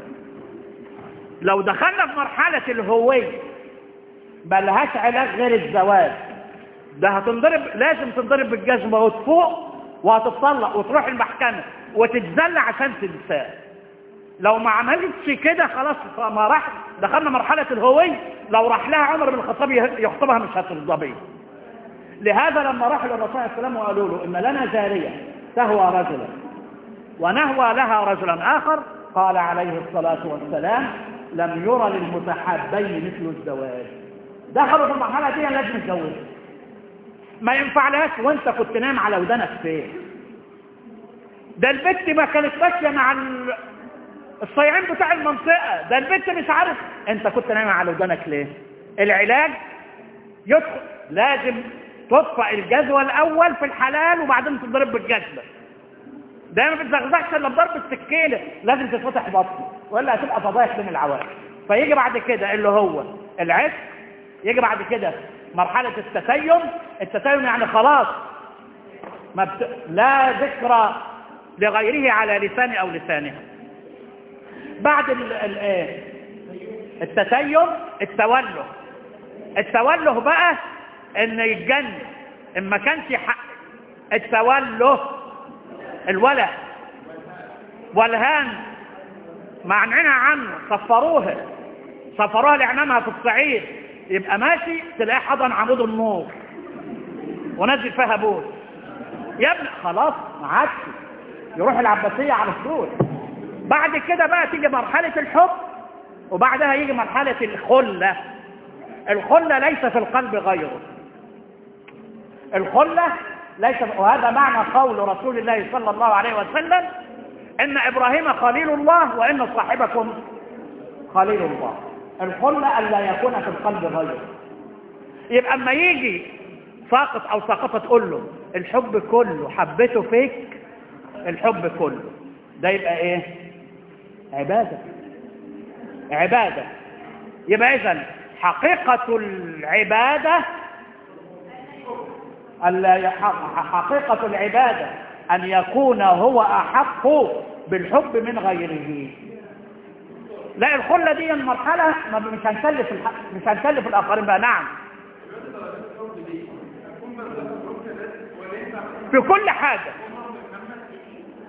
لو دخلنا في مرحله الهويه ملهاش علاج غير الزواج ده هتنضرب لازم تنضرب بالجزمه وتفوق وهتتطلق وتروح المحكمه وتتذل عشان تنساه لو ما عملتش كده خلاص ما راح دخلنا مرحلة الهوية لو راح لها عمر بن الخطاب يخطبها مش هترضى بيه لهذا لما راحوا للرسول عليه السلام وقالوا له ان لنا جارية تهوى رجلا ونهوى لها رجلا آخر قال عليه الصلاة والسلام لم يرى للمتحابين مثل الزواج دخلوا في المرحلة دي لازم يتجوزوا ما ينفعلهاش وانت كنت نايم على ودانك فين ده البت ما كانت ماشيه مع ال... الصيعين بتاع المنطقة ده البنت مش عارف انت كنت نايم على ودانك ليه العلاج يدخل لازم تطفأ الجزوة الاول في الحلال وبعدين تضرب بالجزمة ده ما بتزغزغش الا بضرب السكينة لازم تتفتح بطنه والا هتبقى فضايح بين العوائل فيجي بعد كده اللي هو العشق يجي بعد كده مرحلة التسيم التسيم يعني خلاص ما بت... لا ذكرى لغيره على لسان او لسانها بعد ال ال التسيم التوله التوله بقى ان يتجنن ان ما كانش حق التوله الولد والهان معنعنا عنه صفروها صفروها لإعمامها في الصعيد يبقى ماشي تلاقيه حضن عمود النور ونزل فيها بوس يا ابني خلاص ما عادش يروح العباسية على الصور بعد كده بقى تيجي مرحلة الحب وبعدها يجي مرحلة الخلة الخلة ليس في القلب غيره الخلة ليس وهذا معنى قول رسول الله صلى الله عليه وسلم إن إبراهيم خليل الله وإن صاحبكم خليل الله الخلة ألا يكون في القلب غيره يبقى اما يجي ساقط أو ساقطة تقول له الحب كله حبيته فيك الحب كله ده يبقى ايه عبادة عبادة يبقى اذا حقيقة العبادة حقيقة العبادة أن يكون هو أحق بالحب من غيره لا الخلة دي المرحلة مش هنسلف الح... مش هنسلف الآخرين بقى نعم في كل حاجة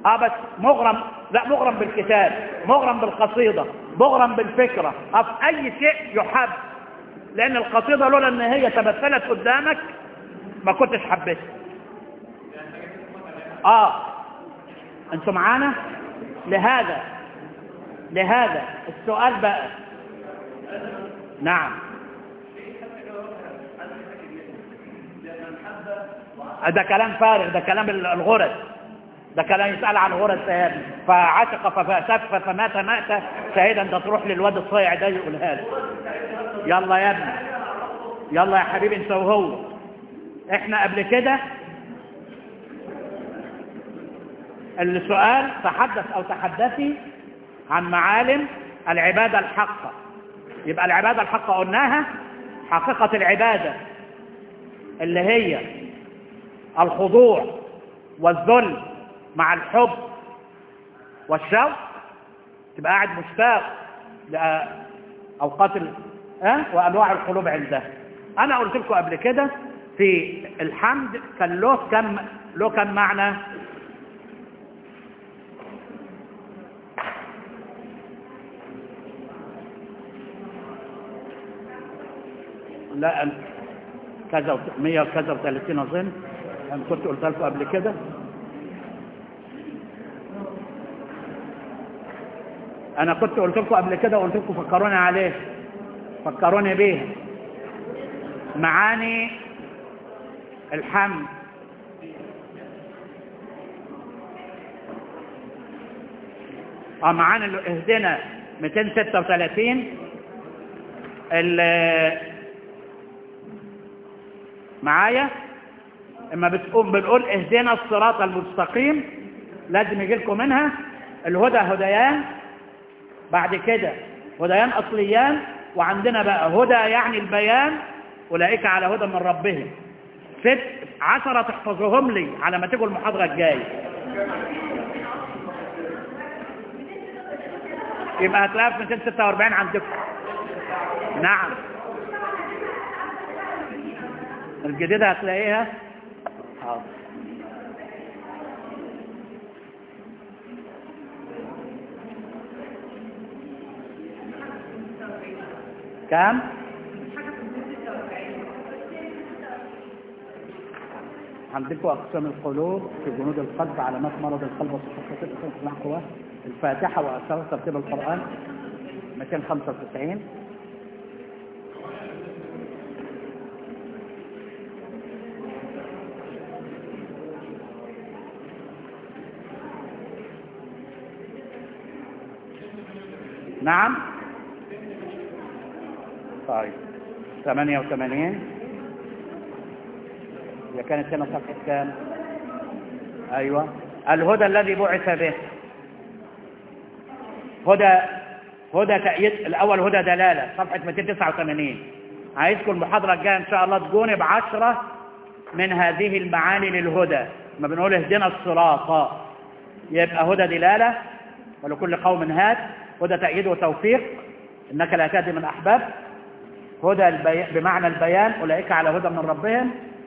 اه بس مغرم لا مغرم بالكتاب مغرم بالقصيدة مغرم بالفكرة اه في اي شيء يحب لان القصيدة لولا ان هي تمثلت قدامك ما كنتش حبيتها اه انتوا معانا لهذا لهذا السؤال بقى نعم ده كلام فارغ ده كلام الغرز ده كلام يسأل عن غرز سهاد فعشق فسف فمات مات شهيدا ده تروح للواد الصايع ده يقولها له يلا يا ابني يلا يا حبيبي انت وهو احنا قبل كده السؤال تحدث او تحدثي عن معالم العبادة الحقة يبقى العبادة الحقة قلناها حقيقة العبادة اللي هي الخضوع والذل مع الحب والشوق تبقى قاعد مشتاق لأوقات ال... أه؟ وأنواع القلوب عندها أنا قلت لكم قبل كده في الحمد كان له كم له كم معنى لا كذا 100 وكذا وثلاثين أظن أنا كنت قلت لكم قبل كده أنا كنت قلت لكم قبل كده وقلت لكم فكروني عليه فكروني بيه معاني الحمد اه معانا اللي اهدنا 236 ال معايا اما بتقوم بنقول اهدنا الصراط المستقيم لازم يجي لكم منها الهدى هديان بعد كده هديان اصليان وعندنا بقى هدى يعني البيان اولئك على هدى من ربهم ست عشرة تحفظوهم لي على ما تيجوا المحاضرة الجاية يبقى هتلاقيها في 246 عندكم نعم الجديدة هتلاقيها حاضر كام عندكم أقسام القلوب في جنود القلب علامات مرض القلب والصحة الفاتحة وأسرار ترتيب القرآن 295 نعم طيب 88 هي كانت هنا صفحة كام أيوة الهدى الذي بعث به هدى هدى تأييد الأول هدى دلالة صفحة 289 عايزكم المحاضرة الجاية إن شاء الله تكون بعشرة من هذه المعاني للهدى ما بنقول اهدنا الصراط يبقى هدى دلالة ولكل قوم هاد هدى تأييد وتوفيق إنك لا تهدي من أحباب هدى البي... بمعنى البيان أولئك على هدى من ربهم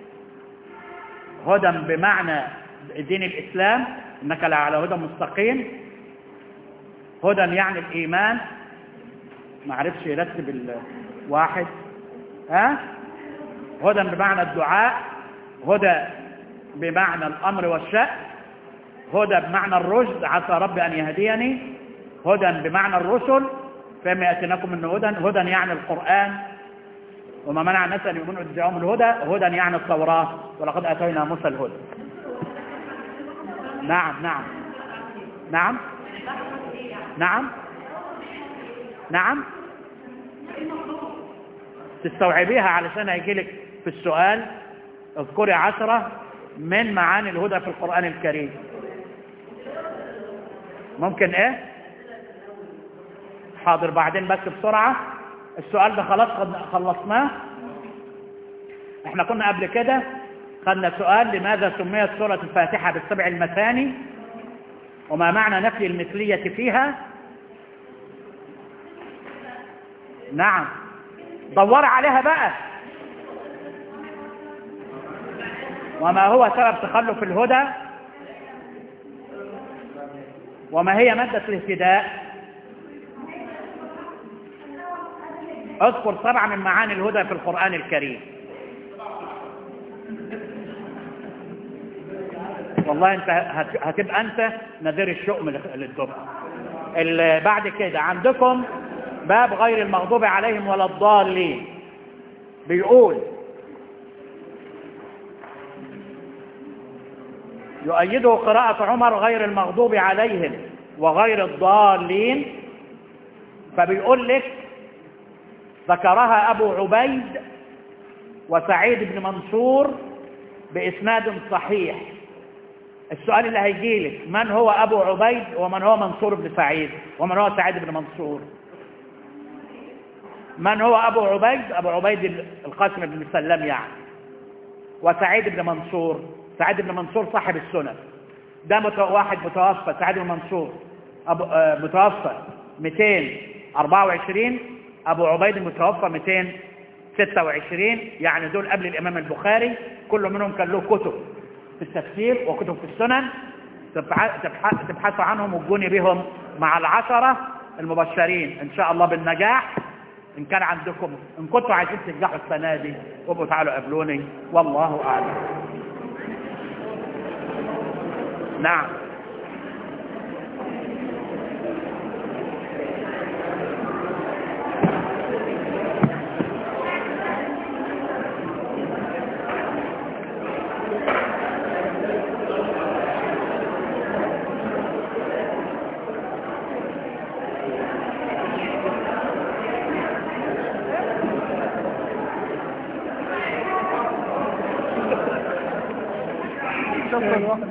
هدى بمعنى دين الإسلام إنك لا على هدى مستقيم هدى يعني الإيمان ما عرفش يرتب الواحد ها هدى بمعنى الدعاء هدى بمعنى الأمر والشأن هدى بمعنى الرشد عسى ربي أن يهديني هدى بمعنى الرسل فما يأتينكم من هدى هدى يعني القرآن وما منع الناس أن يؤمنوا ادعاهم الهدى هدى يعني التوراة ولقد أتينا موسى الهدى نعم نعم نعم نعم نعم تستوعبيها علشان هيجيلك في السؤال اذكري عشرة من معاني الهدى في القرآن الكريم ممكن ايه حاضر بعدين بس بسرعة السؤال ده خلاص خلصناه احنا كنا قبل كده خدنا سؤال لماذا سميت سورة الفاتحة بالسبع المثاني وما معنى نفي المثلية فيها نعم دور عليها بقى وما هو سبب تخلف الهدى وما هي مادة الاهتداء اذكر سبعة من معاني الهدى في القرآن الكريم والله انت هت- هتبقى انت نذير الشؤم لل- للدفعة ال- بعد كده عندكم باب غير المغضوب عليهم ولا الضالين بيقول يؤيده قراءة عمر غير المغضوب عليهم وغير الضالين فبيقول لك ذكرها أبو عبيد وسعيد بن منصور بإسناد صحيح السؤال اللي هيجي لك من هو أبو عبيد ومن هو منصور بن سعيد ومن هو سعيد بن منصور من هو أبو عبيد أبو عبيد القاسم بن سلام يعني وسعيد بن منصور سعيد بن منصور صاحب السنن ده مت... واحد متوفى سعيد بن منصور أبو... آه متوفى 224 أبو عبيد متوفى 226 يعني دول قبل الإمام البخاري كل منهم كان له كتب في التفسير وكتب في السنن تبح... تبح... تبحثوا عنهم وتجوني بهم مع العشرة المبشرين إن شاء الله بالنجاح إن كان عندكم إن كنتوا عايزين تنجحوا السنة دي وابقوا تعالوا قابلوني والله أعلم نعم شكرا واحد